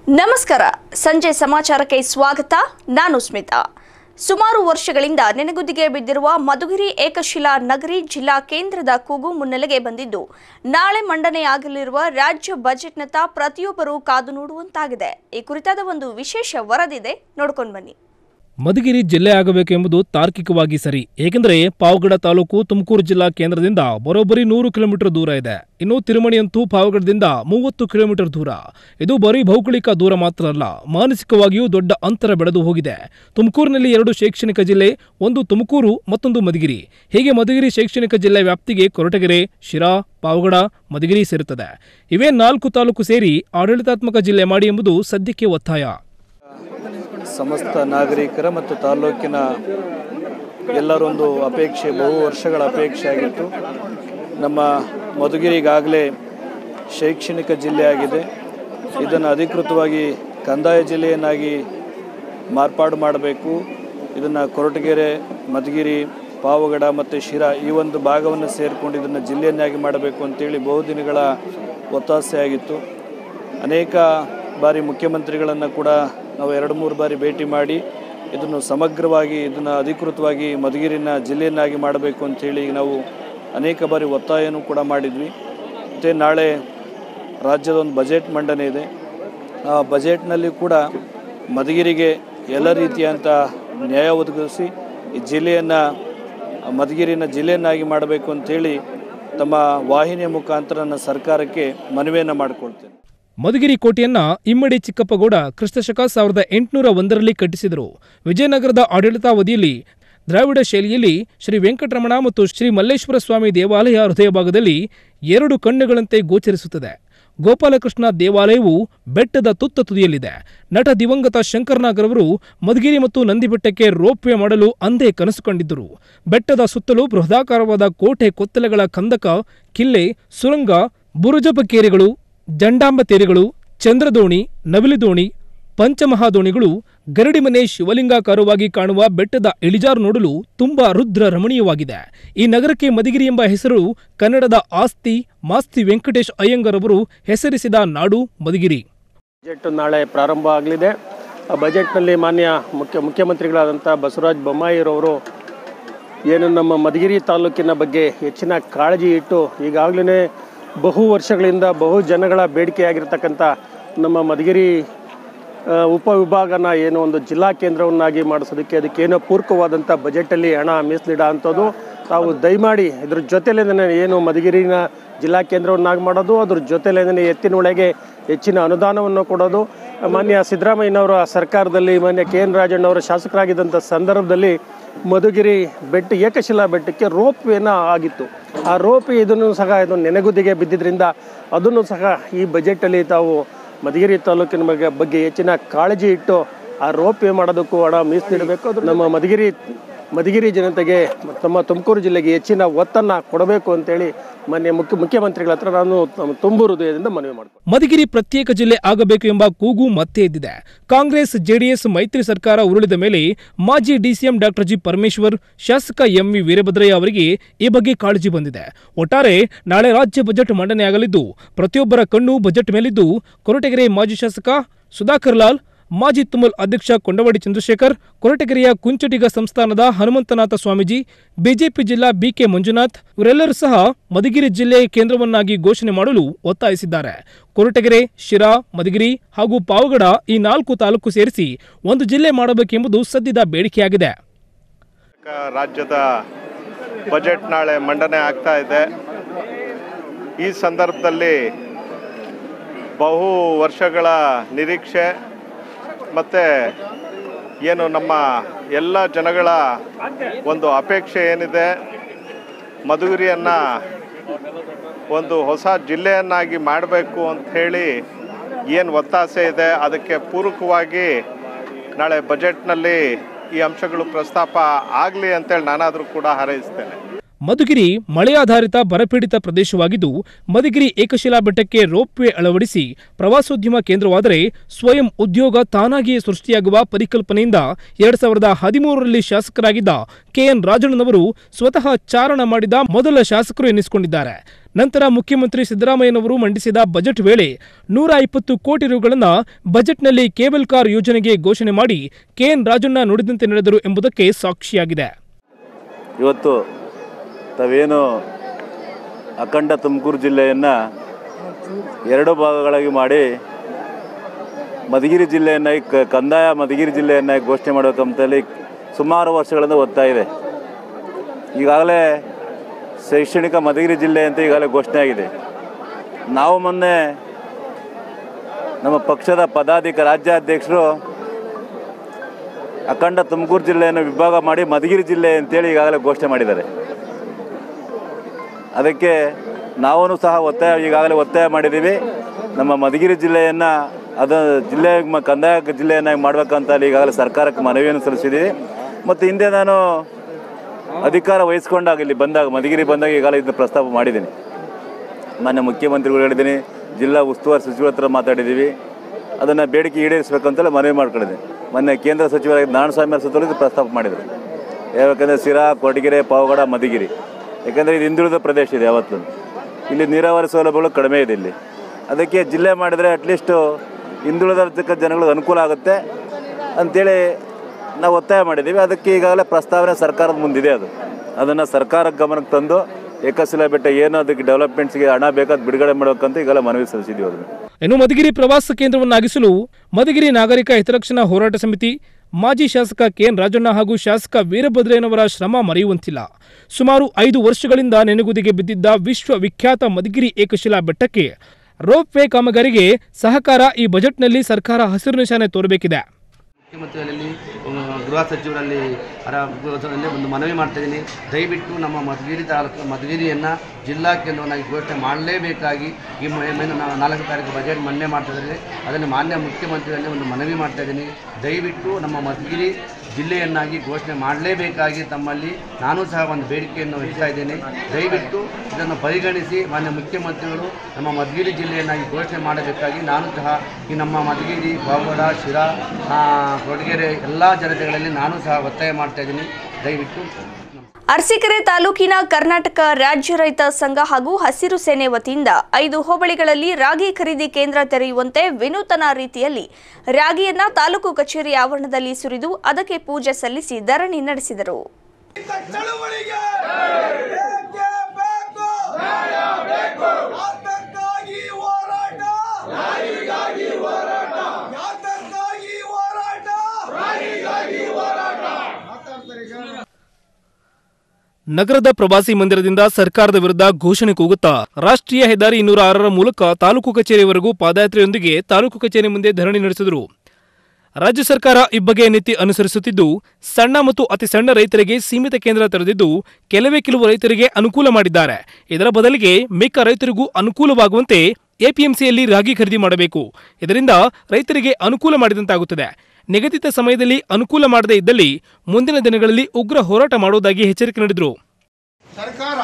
ನಮಸ್ಕಾರ ಸಂಜೆ ಸಮಾಚಾರಕ್ಕೆ ಸ್ವಾಗತ ನಾನು ಸ್ಮಿತಾ ಸುಮಾರು ವರ್ಷಗಳಿಂದ ನೆನೆಗುದಿಗೆ ಬಿದ್ದಿರುವ ಮಧುಗಿರಿ ಏಕಶಿಲಾ ನಗರಿ ಜಿಲ್ಲಾ ಕೇಂದ್ರದ ಕೂಗು ಮುನ್ನೆಲೆಗೆ ಬಂದಿದ್ದು ನಾಳೆ ಮಂಡನೆಯಾಗಲಿರುವ ರಾಜ್ಯ ಬಜೆಟ್ನತ್ತ ಪ್ರತಿಯೊಬ್ಬರೂ ಕಾದು ನೋಡುವಂತಾಗಿದೆ ಈ ಕುರಿತಾದ ಒಂದು ವಿಶೇಷ ವರದಿದೆ ನೋಡ್ಕೊಂಡು ಬನ್ನಿ ಮಧುಗಿರಿ ಜಿಲ್ಲೆ ಆಗಬೇಕೆಂಬುದು ತಾರ್ಕಿಕವಾಗಿ ಸರಿ ಏಕೆಂದರೆ ಪಾವಗಡ ತಾಲೂಕು ತುಮಕೂರು ಜಿಲ್ಲಾ ಕೇಂದ್ರದಿಂದ ಬರೋಬ್ಬರಿ ನೂರು ಕಿಲೋಮೀಟರ್ ದೂರ ಇದೆ ಇನ್ನು ತಿರುಮಣಿಯಂತೂ ಪಾವಗಡದಿಂದ ಮೂವತ್ತು ಕಿಲೋಮೀಟರ್ ದೂರ ಇದು ಬರೀ ಭೌಗೋಳಿಕ ದೂರ ಮಾತ್ರ ಅಲ್ಲ ಮಾನಸಿಕವಾಗಿಯೂ ದೊಡ್ಡ ಅಂತರ ಬೆಳೆದು ಹೋಗಿದೆ ತುಮಕೂರಿನಲ್ಲಿ ಎರಡು ಶೈಕ್ಷಣಿಕ ಜಿಲ್ಲೆ ಒಂದು ತುಮಕೂರು ಮತ್ತೊಂದು ಮಧುಗಿರಿ ಹೀಗೆ ಮಧುಗಿರಿ ಶೈಕ್ಷಣಿಕ ಜಿಲ್ಲೆ ವ್ಯಾಪ್ತಿಗೆ ಕೊರಟಗೆರೆ ಶಿರಾ ಪಾವಗಡ ಮಧುಗಿರಿ ಸೇರುತ್ತದೆ ಇವೇ ನಾಲ್ಕು ತಾಲೂಕು ಸೇರಿ ಆಡಳಿತಾತ್ಮಕ ಜಿಲ್ಲೆ ಮಾಡಿ ಎಂಬುದು ಸದ್ಯಕ್ಕೆ ಒತ್ತಾಯ ಸಮಸ್ತ ನಾಗರಿಕರ ಮತ್ತು ತಾಲೂಕಿನ ಎಲ್ಲರೊಂದು ಅಪೇಕ್ಷೆ ಬಹು ವರ್ಷಗಳ ಅಪೇಕ್ಷೆ ಆಗಿತ್ತು ನಮ್ಮ ಮಧುಗಿರಿಗಾಗಲೇ ಶೈಕ್ಷಣಿಕ ಜಿಲ್ಲೆ ಆಗಿದೆ ಇದನ್ನು ಅಧಿಕೃತವಾಗಿ ಕಂದಾಯ ಜಿಲ್ಲೆಯನ್ನಾಗಿ ಮಾರ್ಪಾಡು ಮಾಡಬೇಕು ಇದನ್ನು ಕೊರಟಗೆರೆ ಮಧುಗಿರಿ ಪಾವಗಡ ಮತ್ತು ಶಿರಾ ಈ ಒಂದು ಭಾಗವನ್ನು ಸೇರಿಕೊಂಡು ಇದನ್ನು ಜಿಲ್ಲೆಯನ್ನಾಗಿ ಮಾಡಬೇಕು ಅಂತೇಳಿ ಬಹುದಿನಗಳ ಒತ್ತಾಸೆ ಆಗಿತ್ತು ಅನೇಕ ಬಾರಿ ಮುಖ್ಯಮಂತ್ರಿಗಳನ್ನು ಕೂಡ ನಾವು ಎರಡು ಮೂರು ಬಾರಿ ಭೇಟಿ ಮಾಡಿ ಇದನ್ನು ಸಮಗ್ರವಾಗಿ ಇದನ್ನು ಅಧಿಕೃತವಾಗಿ ಮಧುಗಿರಿನ ಜಿಲ್ಲೆಯನ್ನಾಗಿ ಮಾಡಬೇಕು ಅಂತೇಳಿ ನಾವು ಅನೇಕ ಬಾರಿ ಒತ್ತಾಯನೂ ಕೂಡ ಮಾಡಿದ್ವಿ ಮತ್ತು ನಾಳೆ ರಾಜ್ಯದ ಒಂದು ಬಜೆಟ್ ಮಂಡನೆ ಇದೆ ಆ ಬಜೆಟ್ನಲ್ಲಿ ಕೂಡ ಮಧುಗಿರಿಗೆ ಎಲ್ಲ ರೀತಿಯಂಥ ನ್ಯಾಯ ಒದಗಿಸಿ ಈ ಜಿಲ್ಲೆಯನ್ನು ಮಧುಗಿರಿನ ಜಿಲ್ಲೆಯನ್ನಾಗಿ ಮಾಡಬೇಕು ಅಂತೇಳಿ ತಮ್ಮ ವಾಹಿನಿಯ ಮುಖಾಂತರ ನನ್ನ ಸರ್ಕಾರಕ್ಕೆ ಮನವಿಯನ್ನು ಮಾಡಿಕೊಳ್ತೇನೆ ಮಧುಗಿರಿ ಕೋಟೆಯನ್ನ ಇಮ್ಮಡಿ ಚಿಕ್ಕಪ್ಪಗೌಡ ಕ್ರಿಸ್ತಶಕ ಸಾವಿರದ ಎಂಟುನೂರ ಒಂದರಲ್ಲಿ ಕಟ್ಟಿಸಿದರು ವಿಜಯನಗರದ ಆಡಳಿತಾವಧಿಯಲ್ಲಿ ದ್ರಾವಿಡ ಶೈಲಿಯಲ್ಲಿ ಶ್ರೀ ವೆಂಕಟರಮಣ ಮತ್ತು ಶ್ರೀ ಮಲ್ಲೇಶ್ವರ ಸ್ವಾಮಿ ದೇವಾಲಯ ಹೃದಯ ಭಾಗದಲ್ಲಿ ಎರಡು ಕಣ್ಣುಗಳಂತೆ ಗೋಚರಿಸುತ್ತದೆ ಗೋಪಾಲಕೃಷ್ಣ ದೇವಾಲಯವು ಬೆಟ್ಟದ ತುತ್ತ ತುದಿಯಲ್ಲಿದೆ ನಟ ದಿವಂಗತ ಶಂಕರನಾಗರವರು ಮಧುಗಿರಿ ಮತ್ತು ನಂದಿಬೆಟ್ಟಕ್ಕೆ ರೋಪ್ವೇ ಮಾಡಲು ಅಂದೇ ಕನಸು ಕಂಡಿದ್ದರು ಬೆಟ್ಟದ ಸುತ್ತಲೂ ಬೃಹದಾಕಾರವಾದ ಕೋಟೆ ಕೊತ್ತಲೆಗಳ ಕಂದಕ ಕಿಲ್ಲೆ ಸುರಂಗ ಬುರುಜಬಕೇರಿಗಳು ಜಂಡಾಂಬ ತೇರಿಗಳು ಚಂದ್ರದೋಣಿ ನವಿಲುದೋಣಿ ಪಂಚಮಹಾದೋಣಿಗಳು ಗರಡಿಮನೆ ಶಿವಲಿಂಗಾಕಾರವಾಗಿ ಕಾಣುವ ಬೆಟ್ಟದ ಇಳಿಜಾರು ನೋಡಲು ತುಂಬಾ ರುದ್ರ ರಮಣೀಯವಾಗಿದೆ ಈ ನಗರಕ್ಕೆ ಮಧುಗಿರಿ ಎಂಬ ಹೆಸರು ಕನ್ನಡದ ಆಸ್ತಿ ಮಾಸ್ತಿ ವೆಂಕಟೇಶ್ ಅಯ್ಯಂಗರ್ ಅವರು ಹೆಸರಿಸಿದ ನಾಡು ಮಧುಗಿರಿ ಬಜೆಟ್ ನಾಳೆ ಪ್ರಾರಂಭ ಆಗಲಿದೆ ಆ ಬಜೆಟ್ನಲ್ಲಿ ಮಾನ್ಯ ಮುಖ್ಯ ಮುಖ್ಯಮಂತ್ರಿಗಳಾದಂಥ ಬಸವರಾಜ ಬೊಮ್ಮಾಯಿರವರು ಏನು ನಮ್ಮ ಮಧುಗಿರಿ ತಾಲೂಕಿನ ಬಗ್ಗೆ ಹೆಚ್ಚಿನ ಕಾಳಜಿ ಇಟ್ಟು ಈಗಾಗಲೇ ಬಹು ವರ್ಷಗಳಿಂದ ಬಹು ಜನಗಳ ಬೇಡಿಕೆಯಾಗಿರ್ತಕ್ಕಂಥ ನಮ್ಮ ಮಧುಗಿರಿ ಆ, ಉಪವಿಭಾಗನ ಏನು ಒಂದು ಜಿಲ್ಲಾ ಕೇಂದ್ರವನ್ನಾಗಿ ಮಾಡಿಸೋದಕ್ಕೆ ಅದಕ್ಕೇನೋ ಪೂರಕವಾದಂಥ ಬಜೆಟಲ್ಲಿ ಹಣ ಮೀಸಲಿಡ ಅಂಥದ್ದು ತಾವು ದಯಮಾಡಿ ಇದ್ರ ಜೊತೆಲೇನೆ ಏನು ಮಧುಗಿರಿನ ಜಿಲ್ಲಾ ಕೇಂದ್ರವನ್ನಾಗಿ ಮಾಡೋದು ಅದ್ರ ಜೊತೆಲೇನೆ ಎತ್ತಿನ ಒಳಗೆ ಹೆಚ್ಚಿನ ಅನುದಾನವನ್ನು ಕೊಡೋದು ಮಾನ್ಯ ಸಿದ್ದರಾಮಯ್ಯನವರ ಸರ್ಕಾರದಲ್ಲಿ ಮಾನ್ಯ ಕೆ ಎನ್ ರಾಜಣ್ಣವರ ಶಾಸಕರಾಗಿದ್ದಂಥ ಸಂದರ್ಭದಲ್ಲಿ ಮಧುಗಿರಿ ಬೆಟ್ಟ ಏಕಶಿಲಾ ಬೆಟ್ಟಕ್ಕೆ ರೋಪ್ ವೇನ ಆಗಿತ್ತು ಆ ರೋಪ್ ಇದನ್ನು ಸಹ ಇದು ನೆನೆಗುದಿಗೆ ಬಿದ್ದಿದ್ದರಿಂದ ಅದನ್ನು ಸಹ ಈ ಬಜೆಟಲ್ಲಿ ತಾವು ಮಧುಗಿರಿ ತಾಲೂಕಿನ ಬಗ್ಗೆ ಬಗ್ಗೆ ಹೆಚ್ಚಿನ ಕಾಳಜಿ ಇಟ್ಟು ಆ ರೋಪ್ ವೇ ಮಾಡೋದಕ್ಕೂ ಹಣ ಮೀಸಲಿಡಬೇಕು ಅದು ನಮ್ಮ ಮಧುಗಿರಿ ಮಧುಗಿರಿ ಜನತೆಗೆ ತಮ್ಮ ತುಮಕೂರು ಜಿಲ್ಲೆಗೆ ಹೆಚ್ಚಿನ ಒತ್ತನ್ನು ಕೊಡಬೇಕು ಅಂತೇಳಿ ಮಾನ್ಯ ಮುಖ್ಯ ಮುಖ್ಯಮಂತ್ರಿಗಳ ಹತ್ರ ನಾನು ತಮ್ಮ ತುಂಬು ಹೃದಯದಿಂದ ಮನವಿ ಮಾಡ್ತೀನಿ ಮಧುಗಿರಿ ಪ್ರತ್ಯೇಕ ಜಿಲ್ಲೆ ಆಗಬೇಕು ಎಂಬ ಕೂಗು ಮತ್ತೆ ಎದ್ದಿದೆ ಕಾಂಗ್ರೆಸ್ ಜೆಡಿಎಸ್ ಮೈತ್ರಿ ಸರ್ಕಾರ ಉರುಳಿದ ಮೇಲೆ ಮಾಜಿ ಡಿಸಿಎಂ ಡಾಕ್ಟರ್ ಜಿ ಪರಮೇಶ್ವರ್ ಶಾಸಕ ಎಂವಿ ವೀರಭದ್ರಯ್ಯ ಅವರಿಗೆ ಈ ಬಗ್ಗೆ ಕಾಳಜಿ ಬಂದಿದೆ ಒಟ್ಟಾರೆ ನಾಳೆ ರಾಜ್ಯ ಬಜೆಟ್ ಮಂಡನೆಯಾಗಲಿದ್ದು ಪ್ರತಿಯೊಬ್ಬರ ಕಣ್ಣು ಬಜೆಟ್ ಮೇಲಿದ್ದು ಕೊರಟಗೆರೆ ಮಾಜಿ ಶಾಸಕ ಸುಧಾಕರ್ ಲಾಲ್ ಮಾಜಿ ತುಮಲ್ ಅಧ್ಯಕ್ಷ ಕೊಂಡವಾಡಿ ಚಂದ್ರಶೇಖರ್ ಕೊರಟಗೆರೆಯ ಕುಂಚಟಿಗ ಸಂಸ್ಥಾನದ ಹನುಮಂತನಾಥ ಸ್ವಾಮೀಜಿ ಬಿಜೆಪಿ ಜಿಲ್ಲಾ ಬಿಕೆ ಮಂಜುನಾಥ್ ಇವರೆಲ್ಲರೂ ಸಹ ಮಧುಗಿರಿ ಜಿಲ್ಲೆ ಕೇಂದ್ರವನ್ನಾಗಿ ಘೋಷಣೆ ಮಾಡಲು ಒತ್ತಾಯಿಸಿದ್ದಾರೆ ಕೊರಟಗೆರೆ ಶಿರಾ ಮಧುಗಿರಿ ಹಾಗೂ ಪಾವಗಡ ಈ ನಾಲ್ಕು ತಾಲೂಕು ಸೇರಿಸಿ ಒಂದು ಜಿಲ್ಲೆ ಮಾಡಬೇಕೆಂಬುದು ಸದ್ಯದ ಬೇಡಿಕೆಯಾಗಿದೆ ಕರ್ನಾಟಕ ರಾಜ್ಯದ ಬಜೆಟ್ ನಾಳೆ ಮಂಡನೆ ಆಗ್ತಾ ಇದೆ ಈ ಸಂದರ್ಭದಲ್ಲಿ ಬಹು ವರ್ಷಗಳ ನಿರೀಕ್ಷೆ ಮತ್ತು ಏನು ನಮ್ಮ ಎಲ್ಲ ಜನಗಳ ಒಂದು ಅಪೇಕ್ಷೆ ಏನಿದೆ ಮಧುಗಿರಿಯನ್ನು ಒಂದು ಹೊಸ ಜಿಲ್ಲೆಯನ್ನಾಗಿ ಮಾಡಬೇಕು ಅಂತ ಹೇಳಿ ಏನು ಒತ್ತಾಸೆ ಇದೆ ಅದಕ್ಕೆ ಪೂರಕವಾಗಿ ನಾಳೆ ಬಜೆಟ್ನಲ್ಲಿ ಈ ಅಂಶಗಳು ಪ್ರಸ್ತಾಪ ಆಗಲಿ ಅಂತೇಳಿ ನಾನಾದರೂ ಕೂಡ ಹಾರೈಸ್ತೇನೆ ಮಧುಗಿರಿ ಮಳೆಯಾಧಾರಿತ ಬರಪೀಡಿತ ಪ್ರದೇಶವಾಗಿದ್ದು ಮಧುಗಿರಿ ಏಕಶಿಲಾ ಬೆಟ್ಟಕ್ಕೆ ರೋಪ್ವೇ ಅಳವಡಿಸಿ ಪ್ರವಾಸೋದ್ಯಮ ಕೇಂದ್ರವಾದರೆ ಸ್ವಯಂ ಉದ್ಯೋಗ ತಾನಾಗಿಯೇ ಸೃಷ್ಟಿಯಾಗುವ ಪರಿಕಲ್ಪನೆಯಿಂದ ಎರಡ್ ಸಾವಿರದ ಹದಿಮೂರರಲ್ಲಿ ಶಾಸಕರಾಗಿದ್ದ ಕೆಎನ್ ರಾಜಣ್ಣನವರು ಸ್ವತಃ ಚಾರಣ ಮಾಡಿದ ಮೊದಲ ಶಾಸಕರು ಎನ್ನಿಸಿಕೊಂಡಿದ್ದಾರೆ ನಂತರ ಮುಖ್ಯಮಂತ್ರಿ ಸಿದ್ದರಾಮಯ್ಯನವರು ಮಂಡಿಸಿದ ಬಜೆಟ್ ವೇಳೆ ನೂರ ಇಪ್ಪತ್ತು ಕೋಟಿ ರುಗಳನ್ನು ಬಜೆಟ್ನಲ್ಲಿ ಕೇಬಲ್ ಕಾರ್ ಯೋಜನೆಗೆ ಘೋಷಣೆ ಮಾಡಿ ಕೆಎನ್ ರಾಜಣ್ಣ ನುಡಿದಂತೆ ನಡೆದರು ಎಂಬುದಕ್ಕೆ ಸಾಕ್ಷಿಯಾಗಿದೆ ಇವತ್ತು ತಾವೇನು ಅಖಂಡ ತುಮಕೂರು ಜಿಲ್ಲೆಯನ್ನು ಎರಡು ಭಾಗಗಳಾಗಿ ಮಾಡಿ ಮಧುಗಿರಿ ಜಿಲ್ಲೆಯನ್ನಾಗಿ ಕ- ಕಂದಾಯ ಮಧುಗಿರಿ ಜಿಲ್ಲೆಯನ್ನಾಗಿ ಘೋಷಣೆ ಮಾಡಬೇಕಂತೇಳಿ ಸುಮಾರು ವರ್ಷಗಳಿಂದ ಒತ್ತಾಯ ಇದೆ ಈಗಾಗಲೇ ಶೈಕ್ಷಣಿಕ ಮಧುಗಿರಿ ಜಿಲ್ಲೆ ಅಂತ ಈಗಾಗಲೇ ಘೋಷಣೆ ಆಗಿದೆ ನಾವು ಮೊನ್ನೆ ನಮ್ಮ ಪಕ್ಷದ ಪದಾಧಿಕ ರಾಜ್ಯಾಧ್ಯಕ್ಷರು ಅಖಂಡ ತುಮಕೂರು ಜಿಲ್ಲೆಯನ್ನು ವಿಭಾಗ ಮಾಡಿ ಮಧುಗಿರಿ ಜಿಲ್ಲೆ ಅಂತೇಳಿ ಈಗಾಗಲೇ ಘೋಷಣೆ ಮಾಡಿದ್ದಾರೆ ಅದಕ್ಕೆ ನಾವೂ ಸಹ ಒತ್ತಾಯ ಈಗಾಗಲೇ ಒತ್ತಾಯ ಮಾಡಿದ್ದೀವಿ ನಮ್ಮ ಮಧುಗಿರಿ ಜಿಲ್ಲೆಯನ್ನು ಅದು ಜಿಲ್ಲೆ ಮ- ಕಂದಾಯ ಜಿಲ್ಲೆಯನ್ನಾಗಿ ಮಾಡಬೇಕಂತ ಅಲ್ಲಿ ಈಗಾಗಲೇ ಸರ್ಕಾರಕ್ಕೆ ಮನವಿಯನ್ನು ಸಲ್ಲಿಸಿದ್ದೀವಿ ಮತ್ತು ಹಿಂದೆ ನಾನು ಅಧಿಕಾರ ವಹಿಸ್ಕೊಂಡಾಗ ಇಲ್ಲಿ ಬಂದಾಗ ಮಧುಗಿರಿ ಬಂದಾಗ ಈಗಾಗಲೇ ಇದನ್ನು ಪ್ರಸ್ತಾಪ ಮಾಡಿದ್ದೀನಿ ಮಾನ್ಯ ಮುಖ್ಯಮಂತ್ರಿಗಳು ಹೇಳಿದ್ದೀನಿ ಜಿಲ್ಲಾ ಉಸ್ತುವಾರಿ ಸಚಿವರ ಹತ್ರ ಮಾತಾಡಿದ್ದೀವಿ ಅದನ್ನು ಬೇಡಿಕೆ ಈಡೇರಿಸಬೇಕಂತೆಲ್ಲ ಮನವಿ ಮಾಡ್ಕೊಂಡಿದ್ದೀನಿ ಮೊನ್ನೆ ಕೇಂದ್ರ ಸಚಿವರಾಗಿ ನಾರಾಯಣಸ್ವಾಮಿ ಅವರ ಸುತ್ತಲೂ ಇದು ಪ್ರಸ್ತಾಪ ಮಾಡಿದರು ಯಾಕಂದರೆ ಸಿರಾ ಕೊಡಗೆರೆ ಪಾವಗಡ ಮಧುಗಿರಿ ಯಾಕಂದರೆ ಇದು ಹಿಂದುಳಿದ ಪ್ರದೇಶ ಇದೆ ಯಾವತ್ತೂ ಇಲ್ಲಿ ನೀರಾವರಿ ಸೌಲಭ್ಯಗಳು ಕಡಿಮೆ ಇದೆ ಇಲ್ಲಿ ಅದಕ್ಕೆ ಜಿಲ್ಲೆ ಮಾಡಿದರೆ ಅಟ್ಲೀಸ್ಟು ಹಿಂದುಳಿದ ಜನಗಳಿಗೆ ಅನುಕೂಲ ಆಗುತ್ತೆ ಅಂಥೇಳಿ ನಾವು ಒತ್ತಾಯ ಮಾಡಿದ್ದೀವಿ ಅದಕ್ಕೆ ಈಗಾಗಲೇ ಪ್ರಸ್ತಾವನೆ ಸರ್ಕಾರದ ಮುಂದಿದೆ ಅದು ಅದನ್ನು ಸರ್ಕಾರಕ್ಕೆ ಗಮನಕ್ಕೆ ತಂದು ಏಕಶಿಲಾ ಬೆಟ್ಟ ಏನು ಅದಕ್ಕೆ ಡೆವಲಪ್ಮೆಂಟ್ಸ್ಗೆ ಹಣ ಬೇಕಾದ ಬಿಡುಗಡೆ ಮಾಡಬೇಕಂತ ಈಗಾಗಲೇ ಮನವಿ ಸಲ್ಲಿಸಿದ್ದೀವಿ ಅದನ್ನು ಇನ್ನು ಮಧುಗಿರಿ ಪ್ರವಾಸ ಕೇಂದ್ರವನ್ನಾಗಿಸಲು ಮಧುಗಿರಿ ನಾಗರಿಕ ಹಿತರಕ್ಷಣಾ ಹೋರಾಟ ಸಮಿತಿ ಮಾಜಿ ಶಾಸಕ ಕೆಎನ್ ರಾಜಣ್ಣ ಹಾಗೂ ಶಾಸಕ ವೀರಭದ್ರಯ್ಯನವರ ಶ್ರಮ ಮರೆಯುವಂತಿಲ್ಲ ಸುಮಾರು ಐದು ವರ್ಷಗಳಿಂದ ನೆನೆಗುದಿಗೆ ಬಿದ್ದಿದ್ದ ವಿಶ್ವವಿಖ್ಯಾತ ಮಧುಗಿರಿ ಏಕಶಿಲಾ ಬೆಟ್ಟಕ್ಕೆ ರೋಪ್ ವೇ ಕಾಮಗಾರಿಗೆ ಸಹಕಾರ ಈ ಬಜೆಟ್ನಲ್ಲಿ ಸರ್ಕಾರ ಹಸಿರು ನಿಶಾನೆ ತೋರಬೇಕಿದೆ ಮುಖ್ಯಮಂತ್ರಿಗಳಲ್ಲಿ ಆ, ಗೃಹ ಸಚಿವರಲ್ಲಿ ಅರ ಗೃಹದಲ್ಲಿ ಒಂದು ಮನವಿ ಮಾಡ್ತಾ ಇದ್ದೀನಿ ದಯವಿಟ್ಟು ನಮ್ಮ ಮಧುಗಿರಿ ತಾಲೂಕು ಮಧುಗಿರಿಯನ್ನು ಜಿಲ್ಲಾ ಕೇಂದ್ರವನ್ನಾಗಿ ಘೋಷಣೆ ಮಾಡಲೇಬೇಕಾಗಿ ಈ ಮ- ಮೇಲಿನ ನಾ- ನಾಲ್ಕು ತಾರೀಕು ಬಜೆಟ್ ಮಂಡನೆ ಮಾಡ್ತಾ ಇದ್ದಾರೆ ಅದನ್ನು ಮಾನ್ಯ ಮುಖ್ಯಮಂತ್ರಿಗಳಲ್ಲಿ ಒಂದು ಮನವಿ ಮಾಡ್ತಾ ಇದ್ದೀನಿ ದಯವಿಟ್ಟು ನಮ್ಮ ಮಧುಗಿರಿ ಜಿಲ್ಲೆಯನ್ನಾಗಿ ಘೋಷಣೆ ಮಾಡಲೇಬೇಕಾಗಿ ತಮ್ಮಲ್ಲಿ ನಾನು ಸಹ ಒಂದು ಬೇಡಿಕೆಯನ್ನು ಇಡ್ತಾ ಇದ್ದೇನೆ ದಯವಿಟ್ಟು ಇದನ್ನು ಪರಿಗಣಿಸಿ ಮಾನ್ಯ ಮುಖ್ಯಮಂತ್ರಿಗಳು ನಮ್ಮ ಮಧುಗಿರಿ ಜಿಲ್ಲೆಯನ್ನಾಗಿ ಘೋಷಣೆ ಮಾಡಬೇಕಾಗಿ ನಾನು ಸಹ ಈ ನಮ್ಮ ಮಧುಗಿರಿ ಬಾಗೋಡ ಶಿರಾ ಆ, ಕೊಡಗೆರೆ ಎಲ್ಲ ಜನತೆಗಳಲ್ಲಿ ನಾನು ಸಹ ಒತ್ತಾಯ ಮಾಡ್ತಾ ಇದ್ದೀನಿ ದಯವಿಟ್ಟು ಅರಸೀಕೆರೆ ತಾಲೂಕಿನ ಕರ್ನಾಟಕ ರಾಜ್ಯ ರೈತ ಸಂಘ ಹಾಗೂ ಹಸಿರು ಸೇನೆ ವತಿಯಿಂದ ಐದು ಹೋಬಳಿಗಳಲ್ಲಿ ರಾಗಿ ಖರೀದಿ ಕೇಂದ್ರ ತೆರೆಯುವಂತೆ ವಿನೂತನ ರೀತಿಯಲ್ಲಿ ರಾಗಿಯನ್ನ ತಾಲೂಕು ಕಚೇರಿ ಆವರಣದಲ್ಲಿ ಸುರಿದು ಅದಕ್ಕೆ ಪೂಜೆ ಸಲ್ಲಿಸಿ ಧರಣಿ ನಡೆಸಿದರು ಚಳುವಳಿಗೆ ಬೇಕೇ ಬೇಕು ಯಾತಕ್ಕಾಗಿ ಹೋರಾಟ ಯಾತಕ್ಕಾಗಿ ಹೋರಾಟ ನಗರದ ಪ್ರವಾಸಿ ಮಂದಿರದಿಂದ ಸರ್ಕಾರದ ವಿರುದ್ಧ ಘೋಷಣೆ ಕೂಗುತ್ತಾ ರಾಷ್ಟ್ರೀಯ ಹೆದ್ದಾರಿ ಇನ್ನೂರ ಆರರ ಮೂಲಕ ತಾಲೂಕು ಕಚೇರಿವರೆಗೂ ಪಾದಯಾತ್ರೆಯೊಂದಿಗೆ ತಾಲೂಕು ಕಚೇರಿ ಮುಂದೆ ಧರಣಿ ನಡೆಸಿದರು ರಾಜ್ಯ ಸರ್ಕಾರ ಈ ಬಗ್ಗೆ ನೀತಿ ಅನುಸರಿಸುತ್ತಿದ್ದು ಸಣ್ಣ ಮತ್ತು ಅತಿ ಸಣ್ಣ ರೈತರಿಗೆ ಸೀಮಿತ ಕೇಂದ್ರ ತೆರೆದಿದ್ದು ಕೆಲವೇ ಕೆಲವು ರೈತರಿಗೆ ಅನುಕೂಲ ಮಾಡಿದ್ದಾರೆ ಇದರ ಬದಲಿಗೆ ಮಿಕ್ಕ ರೈತರಿಗೂ ಅನುಕೂಲವಾಗುವಂತೆ ಎಪಿಎಂಸಿಯಲ್ಲಿ ರಾಗಿ ಖರೀದಿ ಮಾಡಬೇಕು ಇದರಿಂದ ರೈತರಿಗೆ ಅನುಕೂಲ ಮಾಡಿದಂತಾಗುತ್ತದೆ ನಿಗದಿತ ಸಮಯದಲ್ಲಿ ಅನುಕೂಲ ಮಾಡದೇ ಇದ್ದಲ್ಲಿ ಮುಂದಿನ ದಿನಗಳಲ್ಲಿ ಉಗ್ರ ಹೋರಾಟ ಮಾಡುವುದಾಗಿ ಎಚ್ಚರಿಕೆ ನೀಡಿದರು ಸರ್ಕಾರ